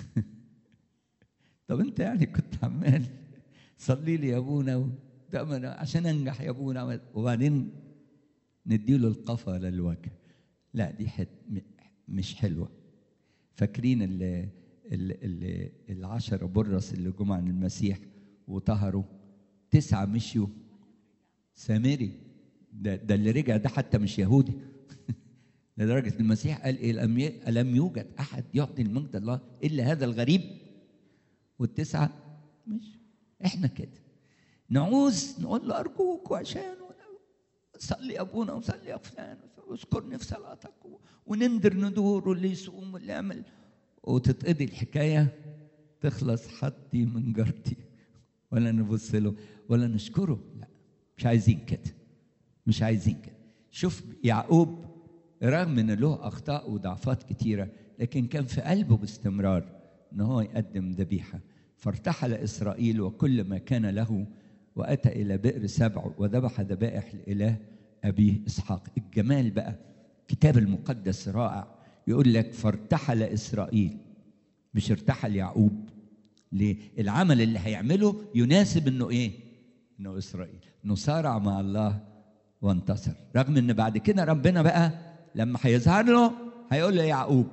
طب انت يعني كنت عمال صلي لي يا ابونا عشان انجح يا ابونا وبعدين نديله القفا للوجه لا دي حت مش حلوه فاكرين اللي اللي العشرة برص اللي جم عن المسيح وطهروا تسعة مشيوا سامري ده, ده اللي رجع ده حتى مش يهودي لدرجة المسيح قال إيه ألم يوجد أحد يعطي المجد الله إلا هذا الغريب والتسعة مش إحنا كده نعوز نقول له أرجوك وعشان صلي يا أبونا وصلي يا فلان واذكرني في صلاتك ونندر ندور واللي يصوم واللي يعمل وتتقضي الحكاية تخلص حطي من جارتي ولا نبص له ولا نشكره لا مش عايزين كده مش عايزين كده شوف يعقوب رغم ان له اخطاء وضعفات كتيره لكن كان في قلبه باستمرار ان هو يقدم ذبيحه فارتحل اسرائيل وكل ما كان له واتى الى بئر سبع وذبح ذبائح لاله ابيه اسحاق الجمال بقى الكتاب المقدس رائع يقول لك فارتحل اسرائيل مش ارتحل يعقوب ليه العمل اللي هيعمله يناسب انه ايه انه اسرائيل انه صارع مع الله وانتصر رغم ان بعد كده ربنا بقى لما هيظهر له هيقول له يعقوب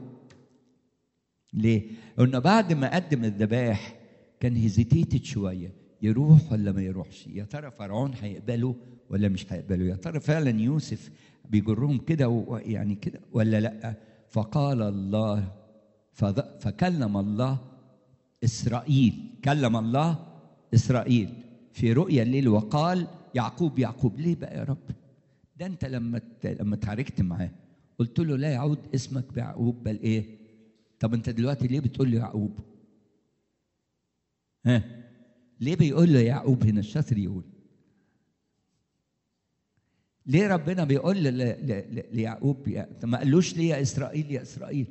ليه انه بعد ما قدم الذبائح كان هيزيتيتد شويه يروح ولا ما يروحش يا ترى فرعون هيقبله ولا مش هيقبله يا ترى فعلا يوسف بيجرهم كده ويعني كده ولا لا فقال الله فكلم الله اسرائيل كلم الله اسرائيل في رؤيا الليل وقال يعقوب يعقوب ليه بقى يا رب ده انت لما لما اتعاركت معاه قلت له لا يعود اسمك بيعقوب بل ايه طب انت دلوقتي ليه بتقول له يعقوب ها ليه بيقول له يعقوب هنا الشاطر يقول ليه ربنا بيقول ل- ل- ل- ليعقوب يا- طب ما قالوش ليه يا اسرائيل يا اسرائيل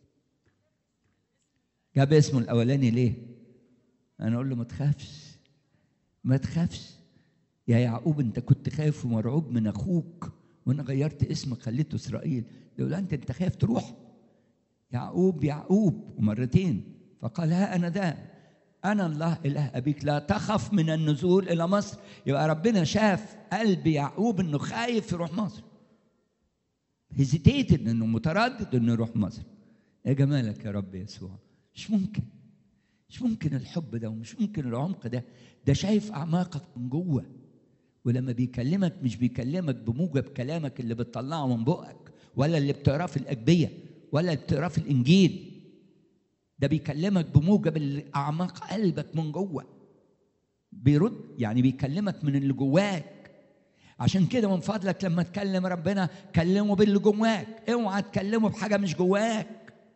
جاب اسمه الاولاني ليه انا اقول له ما تخافش ما تخافش يا يعقوب انت كنت خايف ومرعوب من اخوك وانا غيرت اسمك خليته اسرائيل يقول له انت انت خايف تروح يعقوب يعقوب ومرتين فقال ها انا ده انا الله اله ابيك لا تخف من النزول الى مصر يبقى ربنا شاف قلب يعقوب انه خايف يروح مصر هيزيتيتد انه متردد انه يروح مصر يا جمالك يا رب يسوع مش ممكن مش ممكن الحب ده ومش ممكن العمق ده ده شايف اعماقك من جوه ولما بيكلمك مش بيكلمك بموجب كلامك اللي بتطلعه من بقك ولا اللي بتقراه في الاجبيه ولا اللي بتقراه في الانجيل ده بيكلمك بموجب اللي اعماق قلبك من جوه بيرد يعني بيكلمك من اللي جواك عشان كده من فضلك لما تكلم ربنا كلمه باللي جواك اوعى تكلمه بحاجه مش جواك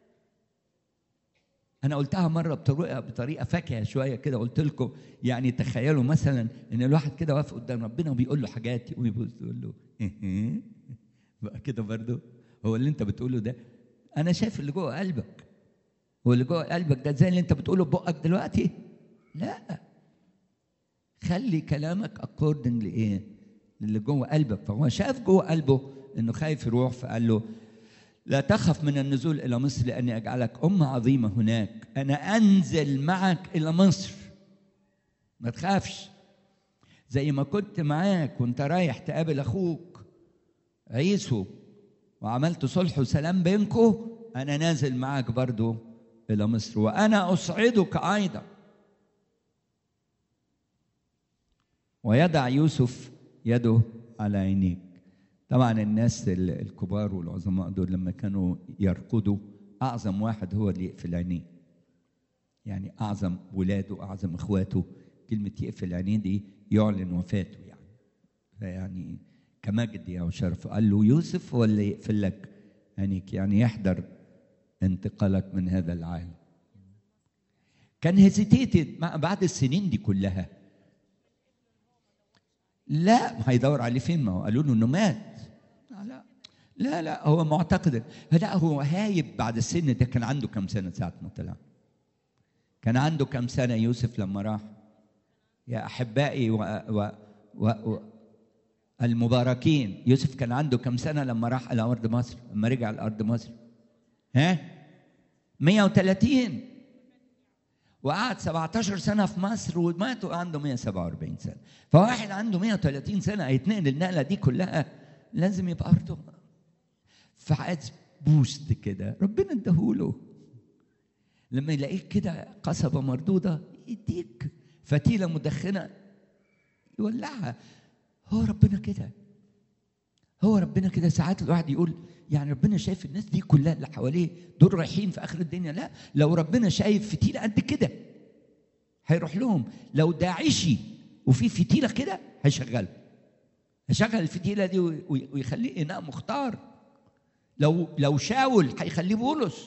انا قلتها مره بطريقه بطريقه فاكهه شويه كده قلت لكم يعني تخيلوا مثلا ان الواحد كده واقف قدام ربنا وبيقول له حاجات يقوم يبص يقول له إيه؟ بقى كده برضه هو اللي انت بتقوله ده انا شايف اللي جوه قلبك هو اللي جوه قلبك ده زي اللي انت بتقوله ببقك دلوقتي لا خلي كلامك اكوردنج لايه للي جوه قلبك فهو شاف جوه قلبه انه خايف يروح فقال له لا تخف من النزول الى مصر لاني اجعلك امه عظيمه هناك انا انزل معك الى مصر ما تخافش زي ما كنت معاك وانت رايح تقابل اخوك عيسو وعملت صلح وسلام بينكم انا نازل معك برضو الى مصر وانا اصعدك ايضا ويضع يوسف يده على عينيك طبعا الناس ال- الكبار والعظماء دول لما كانوا يرقدوا اعظم واحد هو اللي يقفل عينيه يعني اعظم ولاده اعظم اخواته كلمه يقفل عينيه دي يعلن وفاته يعني فيعني كمجد يا وشرف قال له يوسف هو اللي يقفل لك عينيك يعني يحضر انتقالك من هذا العالم كان هيزيتيتد بعد السنين دي كلها لا ما هيدور عليه فين ما هو قالوا له انه مات لا لا لا, لا هو معتقد لا هو هايب بعد السن ده كان عنده كم سنه ساعه ما طلع كان عنده كم سنه يوسف لما راح يا احبائي و, و, و, و المباركين يوسف كان عنده كم سنه لما راح الى ارض مصر لما رجع لارض مصر ها 130 وقعد 17 سنه في مصر ومات وعنده 147 سنه فواحد عنده 130 سنه هيتنقل النقله دي كلها لازم يبقى برضه فعايز بوست كده ربنا اداهوله لما يلاقيك كده قصبه مردوده يديك فتيله مدخنه يولعها هو ربنا كده هو ربنا كده ساعات الواحد يقول يعني ربنا شايف الناس دي كلها اللي حواليه دول رايحين في اخر الدنيا لا لو ربنا شايف فتيله قد كده هيروح لهم لو داعشي وفي فتيله كده هيشغله هيشغل الفتيله دي وي- ويخليه اناء مختار لو لو شاول هيخليه بولس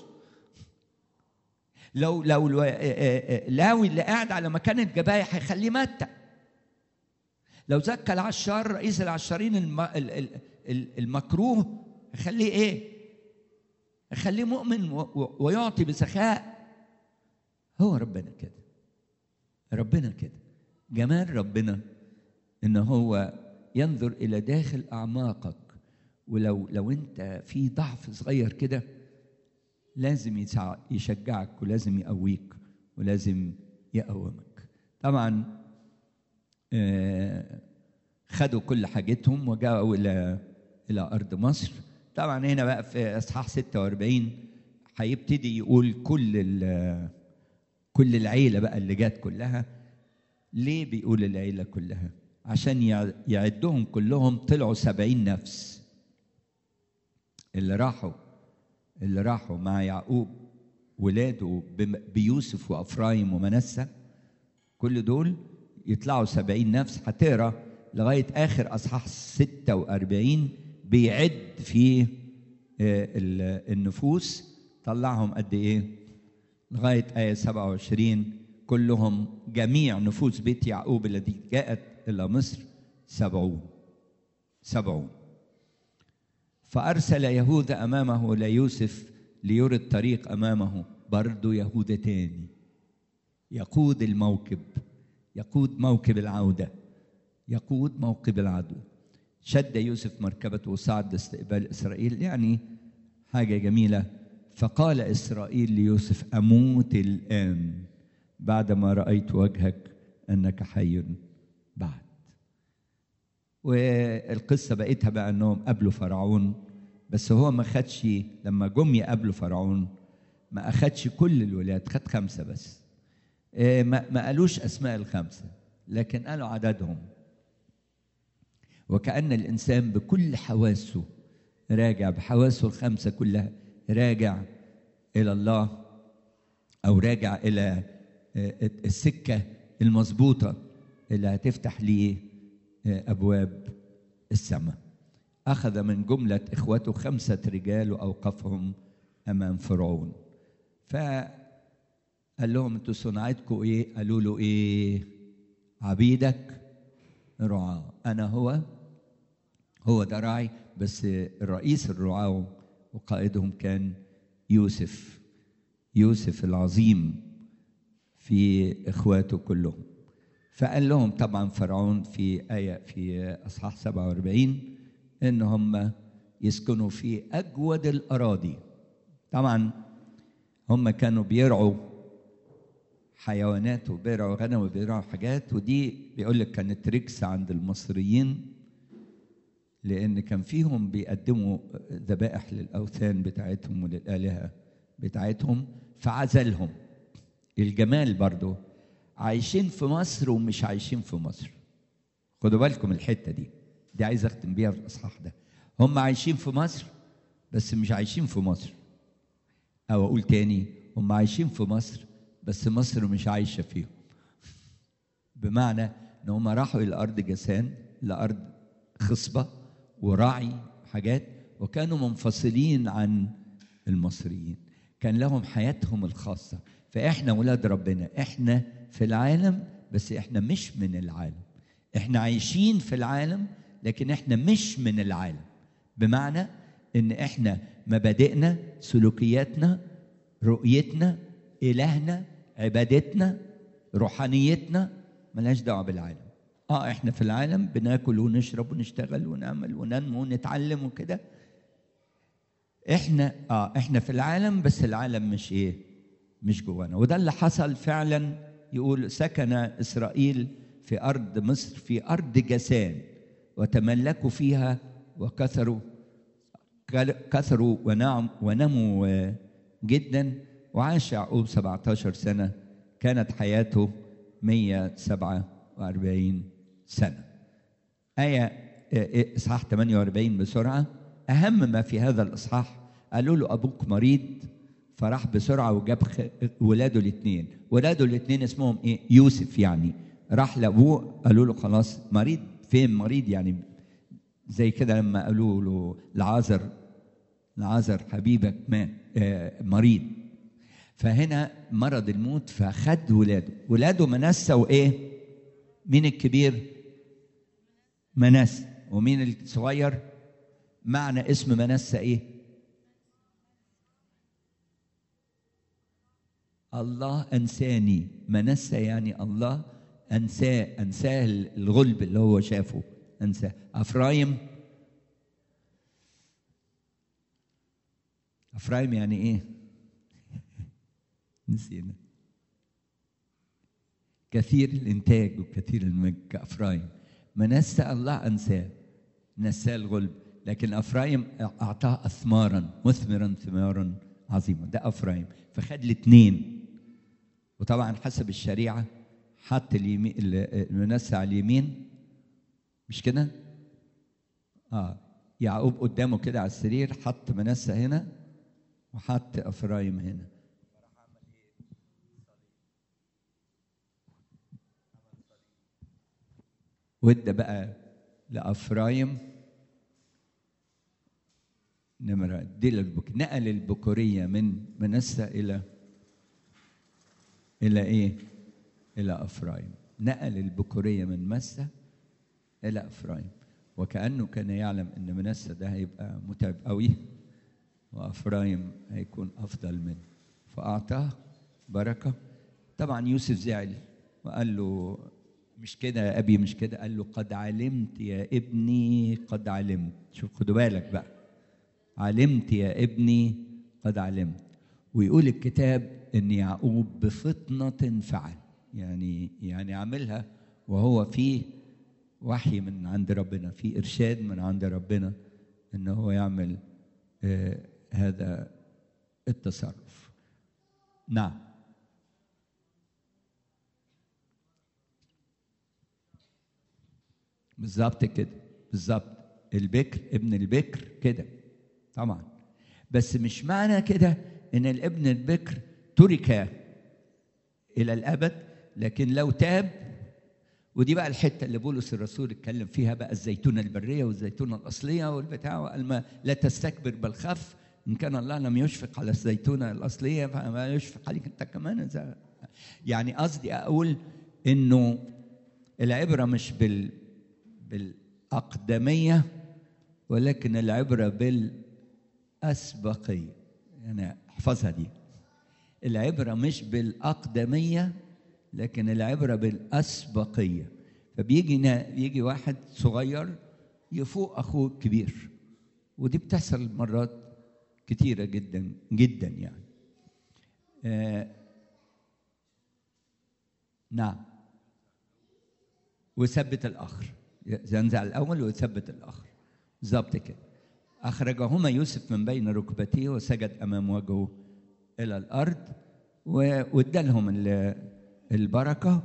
لو لو الو- آه، آه، آه، لاوي اللي قاعد على مكان الجباية هيخليه متى لو زكى العشار رئيس العشارين الم- ال- ال- ال- المكروه هيخليه ايه؟ هيخليه مؤمن و- و- ويعطي بسخاء هو ربنا كده ربنا كده جمال ربنا ان هو ينظر الى داخل اعماقك ولو لو انت في ضعف صغير كده لازم يسع- يشجعك ولازم يقويك ولازم يقومك طبعا آه، خدوا كل حاجتهم وجاءوا الى الى ارض مصر طبعا هنا بقى في اصحاح 46 هيبتدي يقول كل ال- كل العيله بقى اللي جات كلها ليه بيقول العيله كلها عشان يع- يعدهم كلهم طلعوا سبعين نفس اللي راحوا اللي راحوا مع يعقوب ولاده بم- بيوسف وافرايم ومنسى كل دول يطلعوا سبعين نفس هتقرا لغايه اخر اصحاح 46 بيعد في آه، ال- النفوس طلعهم قد ايه لغايه ايه 27 كلهم جميع نفوس بيت يعقوب التي جاءت إلى مصر سبعون سبعون فأرسل يهوذا أمامه ليوسف ليري الطريق أمامه برضه يهوذا تاني يقود الموكب يقود موكب العودة يقود موكب العدو شد يوسف مركبته وصعد لاستقبال إسرائيل يعني حاجة جميلة فقال إسرائيل ليوسف أموت الآن بعدما رأيت وجهك أنك حي بعد والقصة بقيتها بقى أنهم قابلوا فرعون بس هو ما خدش لما جم يقابلوا فرعون ما أخدش كل الولاد خد خمسة بس ما ما قالوش أسماء الخمسة لكن قالوا عددهم وكأن الإنسان بكل حواسه راجع بحواسه الخمسة كلها راجع إلى الله أو راجع إلى السكة المظبوطة اللي هتفتح ليه أبواب السماء أخذ من جملة إخوته خمسة رجال وأوقفهم أمام فرعون فقال لهم أنتوا صناعتكم إيه؟ قالوا له إيه؟ عبيدك رعاة أنا هو هو ده راعي بس الرئيس الرعاة وقائدهم كان يوسف يوسف العظيم في اخواته كلهم فقال لهم طبعا فرعون في آية في أصحاح 47 إن هم يسكنوا في أجود الأراضي طبعا هم كانوا بيرعوا حيوانات وبيرعوا غنم وبيرعوا حاجات ودي بيقول لك كانت ركسة عند المصريين لأن كان فيهم بيقدموا ذبائح للأوثان بتاعتهم وللآلهة بتاعتهم فعزلهم الجمال برضو عايشين في مصر ومش عايشين في مصر خدوا بالكم الحتة دي دي عايز أختم بيها في الإصحاح ده هم عايشين في مصر بس مش عايشين في مصر أو أقول تاني هم عايشين في مصر بس مصر مش عايشة فيهم بمعنى إن هم راحوا إلى أرض جسان لأرض خصبة وراعي حاجات وكانوا منفصلين عن المصريين كان لهم حياتهم الخاصة فإحنا ولاد ربنا إحنا في العالم بس إحنا مش من العالم إحنا عايشين في العالم لكن إحنا مش من العالم بمعنى إن إحنا مبادئنا سلوكياتنا رؤيتنا إلهنا عبادتنا روحانيتنا ملهاش دعوة بالعالم اه احنا في العالم بناكل ونشرب ونشتغل ونعمل وننمو ونتعلم وكده احنا اه احنا في العالم بس العالم مش ايه مش جوانا وده اللي حصل فعلا يقول سكن اسرائيل في ارض مصر في ارض جسان وتملكوا فيها وكثروا كثروا ونعم ونموا جدا وعاش يعقوب 17 سنه كانت حياته 147 سنه آية إصحاح 48 بسرعة أهم ما في هذا الإصحاح قالوا له أبوك مريض فراح بسرعة وجاب ولاده الاثنين ولاده الاثنين اسمهم إيه يوسف يعني راح لأبوه قالوا له خلاص مريض فين مريض يعني زي كده لما قالوا له لعازر لعازر حبيبك مات آه مريض فهنا مرض الموت فخد ولاده ولاده منسى وايه مين الكبير منسى ومين الصغير معنى اسم منسى ايه الله انساني منسى يعني الله انساه انساه الغلب اللي هو شافه انساه افرايم افرايم يعني ايه نسينا كثير الانتاج وكثير المجد كافرايم منسى الله انساه نساه الغلب لكن افرايم اعطاه اثمارا مثمرا ثمارا عظيمه ده افرايم فخد الاثنين وطبعا حسب الشريعه حط اليمين المنسى على اليمين مش كده؟ اه يعقوب قدامه كده على السرير حط منسى هنا وحط افرايم هنا وادى بقى لافرايم نمرة دي البك... نقل البكورية من منسى إلى إلى إيه؟ إلى أفرايم نقل البكورية من مسة إلى أفرايم وكأنه كان يعلم أن منسى ده هيبقى متعب قوي وأفرايم هيكون أفضل منه فأعطاه بركة طبعا يوسف زعل وقال له مش كده يا أبي مش كده قال له قد علمت يا ابني قد علمت شوف خدوا بالك بقى علمت يا ابني قد علمت ويقول الكتاب ان يعقوب بفطنة فعل يعني يعني عاملها وهو فيه وحي من عند ربنا في ارشاد من عند ربنا ان هو يعمل آه هذا التصرف نعم بالظبط كده بالظبط البكر ابن البكر كده طبعا بس مش معنى كده ان الابن البكر ترك الى الابد لكن لو تاب ودي بقى الحته اللي بولس الرسول اتكلم فيها بقى الزيتونه البريه والزيتونه الاصليه والبتاع وقال ما لا تستكبر بل خف ان كان الله لم يشفق على الزيتونه الاصليه فما يشفق عليك انت كمان يعني قصدي اقول انه العبره مش بال بالاقدميه ولكن العبره بالاسبقيه يعني احفظها دي العبره مش بالاقدميه لكن العبره بالاسبقيه فبيجي يجي واحد صغير يفوق اخوه الكبير ودي بتحصل مرات كتيره جدا جدا يعني آه نعم وثبت الاخر ينزع الاول ويثبت الاخر بالظبط كده اخرجهما يوسف من بين ركبتيه وسجد امام وجهه الى الارض وادى لهم البركه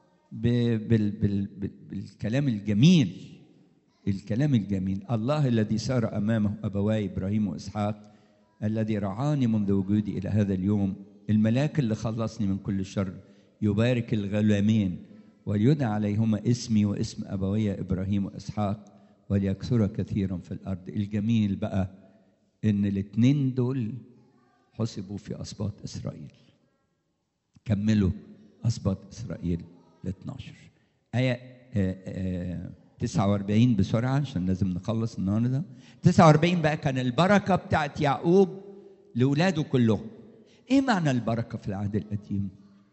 بالكلام الجميل الكلام الجميل الله الذي سار امامه ابواي ابراهيم واسحاق الذي رعاني منذ وجودي الى هذا اليوم الملاك اللي خلصني من كل شر يبارك الغلامين وليدعى عليهما اسمي واسم ابوي ابراهيم واسحاق وليكثر كثيرا في الارض الجميل بقى ان الاثنين دول حسبوا في اسباط اسرائيل كملوا اسباط اسرائيل ل 12 ايه آآ آآ 49 بسرعه عشان لازم نخلص النهارده 49 بقى كان البركه بتاعت يعقوب لاولاده كلهم ايه معنى البركه في العهد القديم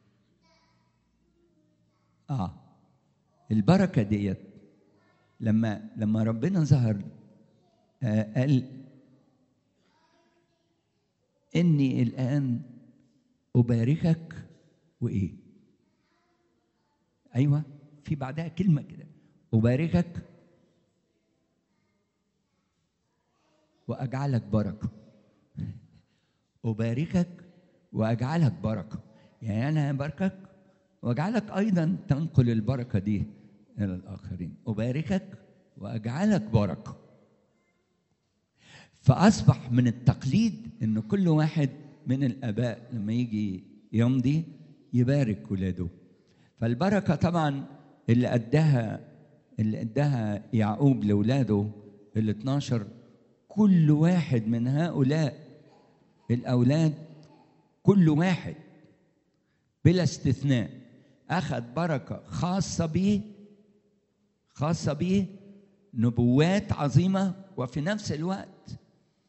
اه البركه ديت لما لما ربنا ظهر آه قال اني الان اباركك وايه ايوه في بعدها كلمه كده اباركك واجعلك بركه اباركك واجعلك بركه يعني انا اباركك واجعلك ايضا تنقل البركه دي الى الاخرين اباركك واجعلك بركه فاصبح من التقليد ان كل واحد من الاباء لما يجي يمضي يبارك ولاده فالبركه طبعا اللي اداها اللي اداها يعقوب لاولاده ال 12 كل واحد من هؤلاء الاولاد كل واحد بلا استثناء اخذ بركه خاصه به خاصه به نبوات عظيمه وفي نفس الوقت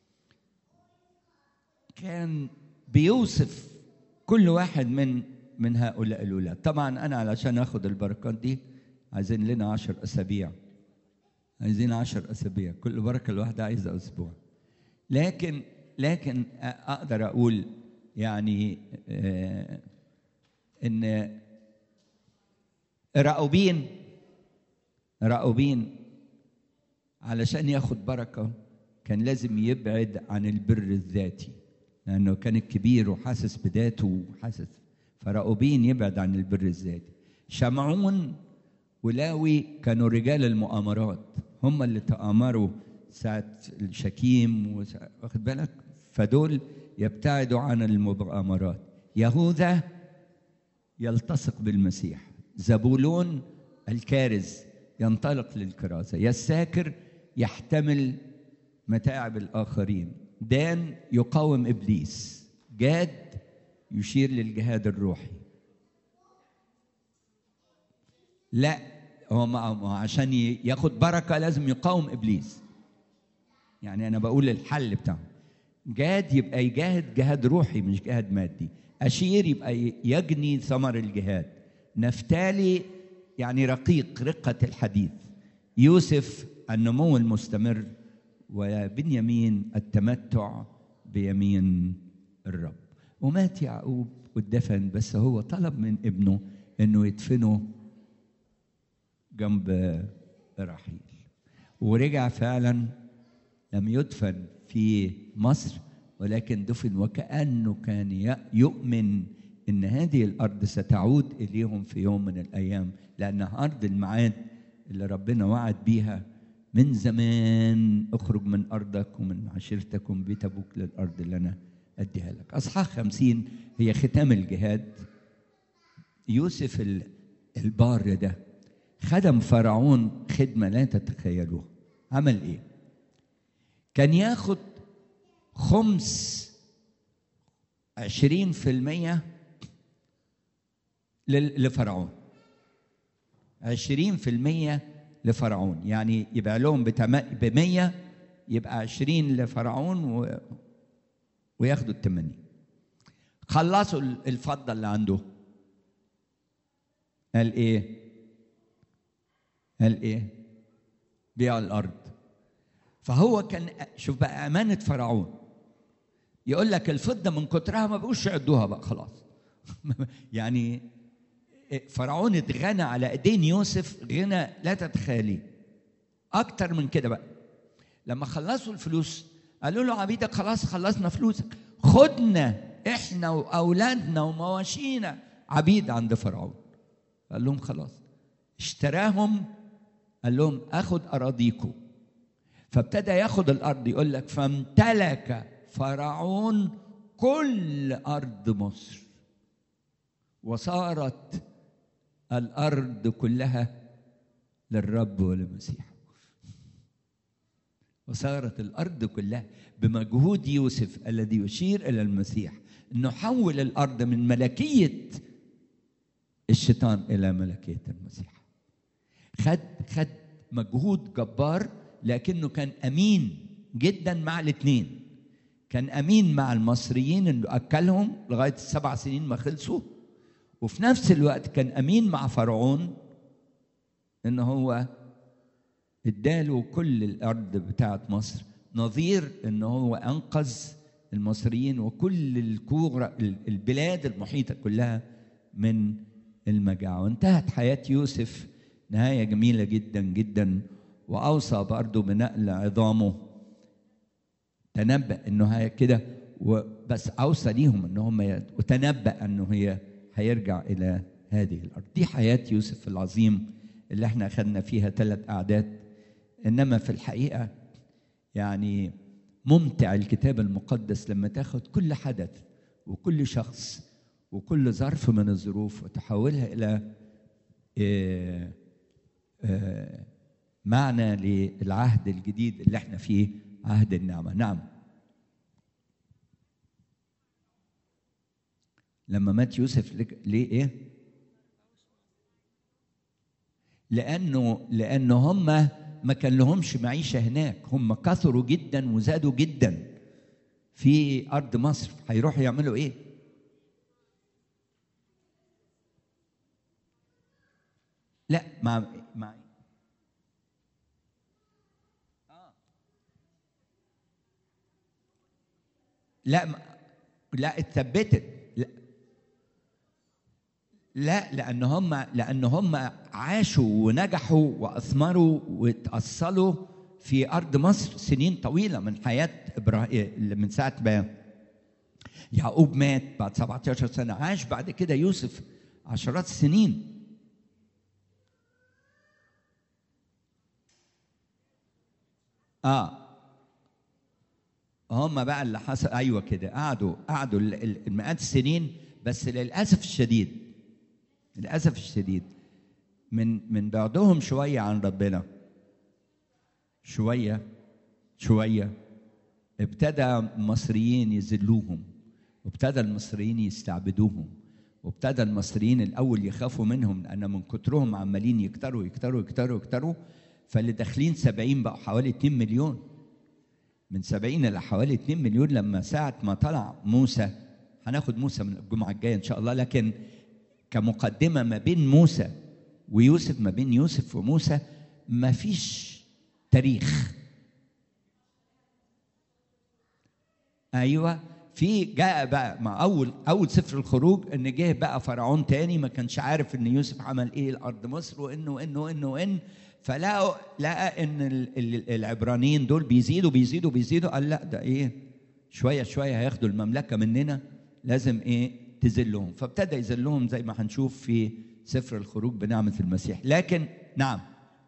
كان بيوصف كل واحد من من هؤلاء الاولاد طبعا انا علشان اخذ البركات دي عايزين لنا عشر اسابيع عايزين عشر اسابيع كل بركه الواحده عايزه اسبوع لكن لكن اقدر اقول يعني آه ان راؤوبين راؤوبين علشان ياخد بركه كان لازم يبعد عن البر الذاتي لانه كان الكبير وحاسس بذاته وحاسس فراؤوبين يبعد عن البر الذاتي شمعون ولاوي كانوا رجال المؤامرات هم اللي تآمروا ساعة الشكيم واخد بالك فدول يبتعدوا عن المؤامرات يهوذا يلتصق بالمسيح زبولون الكارز ينطلق للكرازة يساكر يحتمل متاعب الآخرين دان يقاوم إبليس جاد يشير للجهاد الروحي لا هو ما ما عشان ي- ياخد بركه لازم يقاوم ابليس يعني انا بقول الحل بتاعه جاد يبقى يجاهد جهاد روحي مش جهاد مادي اشير يبقى ي- يجني ثمر الجهاد نفتالي يعني رقيق رقه الحديث يوسف النمو المستمر وبنيامين التمتع بيمين الرب ومات يعقوب واتدفن بس هو طلب من ابنه انه يدفنه جنب رحيل ورجع فعلا لم يدفن في مصر ولكن دفن وكأنه كان ي- يؤمن ان هذه الارض ستعود اليهم في يوم من الايام لانها ارض الميعاد اللي ربنا وعد بيها من زمان اخرج من ارضك ومن عشيرتك ومن بيت ابوك للارض اللي انا اديها لك اصحاح خمسين هي ختام الجهاد يوسف ال- البار ده خدم فرعون خدمة لا تتخيلوها عمل ايه كان ياخد خمس عشرين في المية لل- لفرعون عشرين في المية لفرعون يعني يبقى لهم بتم- بمية يبقى عشرين لفرعون و... وياخدوا التمانين خلصوا ال- الفضة اللي عنده قال ايه قال ايه بيع الارض فهو كان شوف بقى امانه فرعون يقول لك الفضه من كترها ما بقوش يعدوها بقى خلاص يعني فرعون اتغنى على ايدين يوسف غنى لا تتخيليه اكتر من كده بقى لما خلصوا الفلوس قالوا له عبيدك خلاص خلصنا فلوسك خدنا احنا واولادنا ومواشينا عبيد عند فرعون قال لهم خلاص اشتراهم قال لهم اخد اراضيكم فابتدى ياخد الارض يقول لك فامتلك فرعون كل ارض مصر وصارت الارض كلها للرب ولمسيحه وصارت الارض كلها بمجهود يوسف الذي يشير الى المسيح انه حول الارض من ملكيه الشيطان الى ملكيه المسيح خد خد مجهود جبار لكنه كان امين جدا مع الاثنين كان امين مع المصريين انه اكلهم لغايه السبع سنين ما خلصوا وفي نفس الوقت كان امين مع فرعون ان هو اداله كل الارض بتاعت مصر نظير ان هو انقذ المصريين وكل الكورة البلاد المحيطه كلها من المجاعه وانتهت حياه يوسف نهايه جميله جدا جدا واوصى برضه بنقل عظامه تنبأ انه هي كده وبس اوصى ليهم ان هم وتنبأ انه هي هيرجع الى هذه الارض دي حياه يوسف العظيم اللي احنا اخذنا فيها ثلاث اعداد انما في الحقيقه يعني ممتع الكتاب المقدس لما تاخد كل حدث وكل شخص وكل ظرف من الظروف وتحولها الى إيه إيه معنى للعهد الجديد اللي احنا فيه عهد النعمه نعم لما مات يوسف ليه ايه لانه لانه هم ما كان لهمش معيشه هناك هم كثروا جدا وزادوا جدا في ارض مصر هيروحوا يعملوا ايه لا مع مع آه. لا لا اتثبتت لا لا لان هم لان هم عاشوا ونجحوا واثمروا وتاصلوا في ارض مصر سنين طويله من حياه ابراهيم من ساعه ما يعقوب مات بعد 17 سنه عاش بعد كده يوسف عشرات السنين اه هم بقى اللي حصل ايوه كده قعدوا قعدوا المئات السنين بس للاسف الشديد للاسف الشديد من من بعدهم شويه عن ربنا شويه شويه ابتدى المصريين يذلوهم وابتدى المصريين يستعبدوهم وابتدى المصريين الاول يخافوا منهم لان من كترهم عمالين يكتروا يكتروا يكتروا يكتروا فاللي داخلين 70 بقوا حوالي 2 مليون من 70 الى حوالي 2 مليون لما ساعه ما طلع موسى هناخد موسى من الجمعه الجايه ان شاء الله لكن كمقدمه ما بين موسى ويوسف ما بين يوسف وموسى ما فيش تاريخ ايوه في جاء بقى مع اول اول سفر الخروج ان جه بقى فرعون تاني ما كانش عارف ان يوسف عمل ايه لارض مصر وانه وانه وانه وان فلقوا لقى ان ال- ال- العبرانيين دول بيزيدوا بيزيدوا بيزيدوا قال لا ده ايه شويه شويه هياخدوا المملكه مننا لازم ايه تذلهم فابتدى يذلهم زي ما هنشوف في سفر الخروج بنعمه المسيح لكن نعم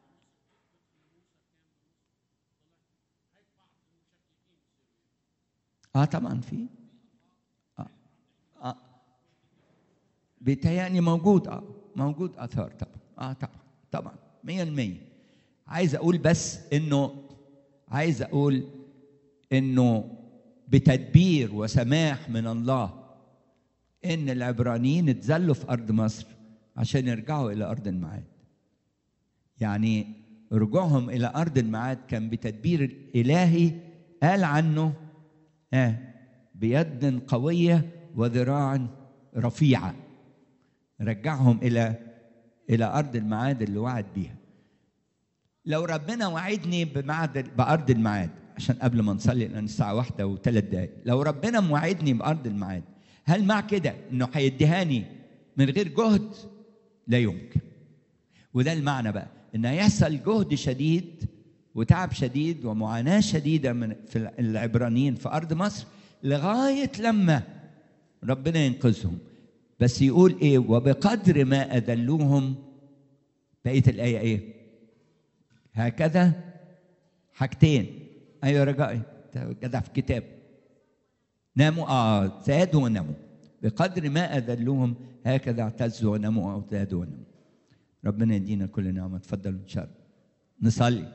اه طبعا في اه اه بيتهيألي موجود اه موجود اثار طبعا اه طبعا طبعا 100% عايز اقول بس انه عايز اقول انه بتدبير وسماح من الله ان العبرانيين اتذلوا في ارض مصر عشان يرجعوا الى ارض الميعاد يعني رجوعهم الى ارض الميعاد كان بتدبير الهي قال عنه آه بيد قويه وذراع رفيعه رجعهم الى الى ارض الميعاد اللي وعد بيها لو ربنا وعدني بمعد بارض الميعاد عشان قبل ما نصلي لان الساعه واحدة وثلاث دقايق لو ربنا موعدني بارض الميعاد هل مع كده انه هيديهاني من غير جهد لا يمكن وده المعنى بقى ان هيحصل جهد شديد وتعب شديد ومعاناه شديده من في العبرانيين في ارض مصر لغايه لما ربنا ينقذهم بس يقول ايه وبقدر ما اذلوهم بقيه الايه ايه هكذا حاجتين ايوه رجائي جدع في الكتاب ناموا اه زادوا وناموا بقدر ما اذلوهم هكذا اعتزوا وناموا او زادوا وناموا ربنا يدينا كل نعمه اتفضلوا ان شاء الله نصلي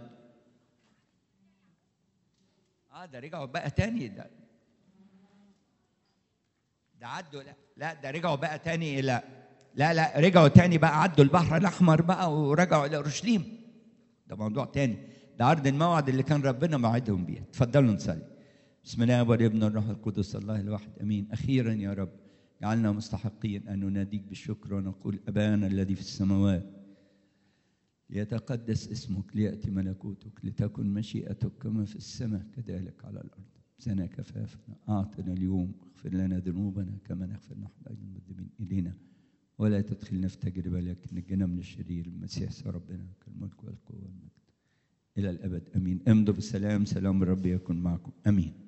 اه ده رجعوا بقى تاني ده ده عدوا لا لا ده رجعوا بقى تاني الى لا لا رجعوا تاني بقى عدوا البحر الاحمر بقى ورجعوا الى اورشليم ده موضوع تاني ده عرض الموعد اللي كان ربنا موعدهم بيه اتفضلوا نصلي بسم الله والابن والروح القدس الله الواحد امين اخيرا يا رب جعلنا مستحقين ان نناديك بالشكر ونقول ابانا الذي في السماوات ليتقدس اسمك لياتي ملكوتك لتكن مشيئتك كما في السماء كذلك على الارض زنا كفافنا اعطنا اليوم اغفر لنا ذنوبنا كما نغفر نحن ايضا المذنبين الينا ولا تدخلنا في تجربه لكن نجنا من الشرير المسيح ربنا كالملك والقوه والمجد الى الابد امين امضوا بالسلام سلام الرب يكن معكم امين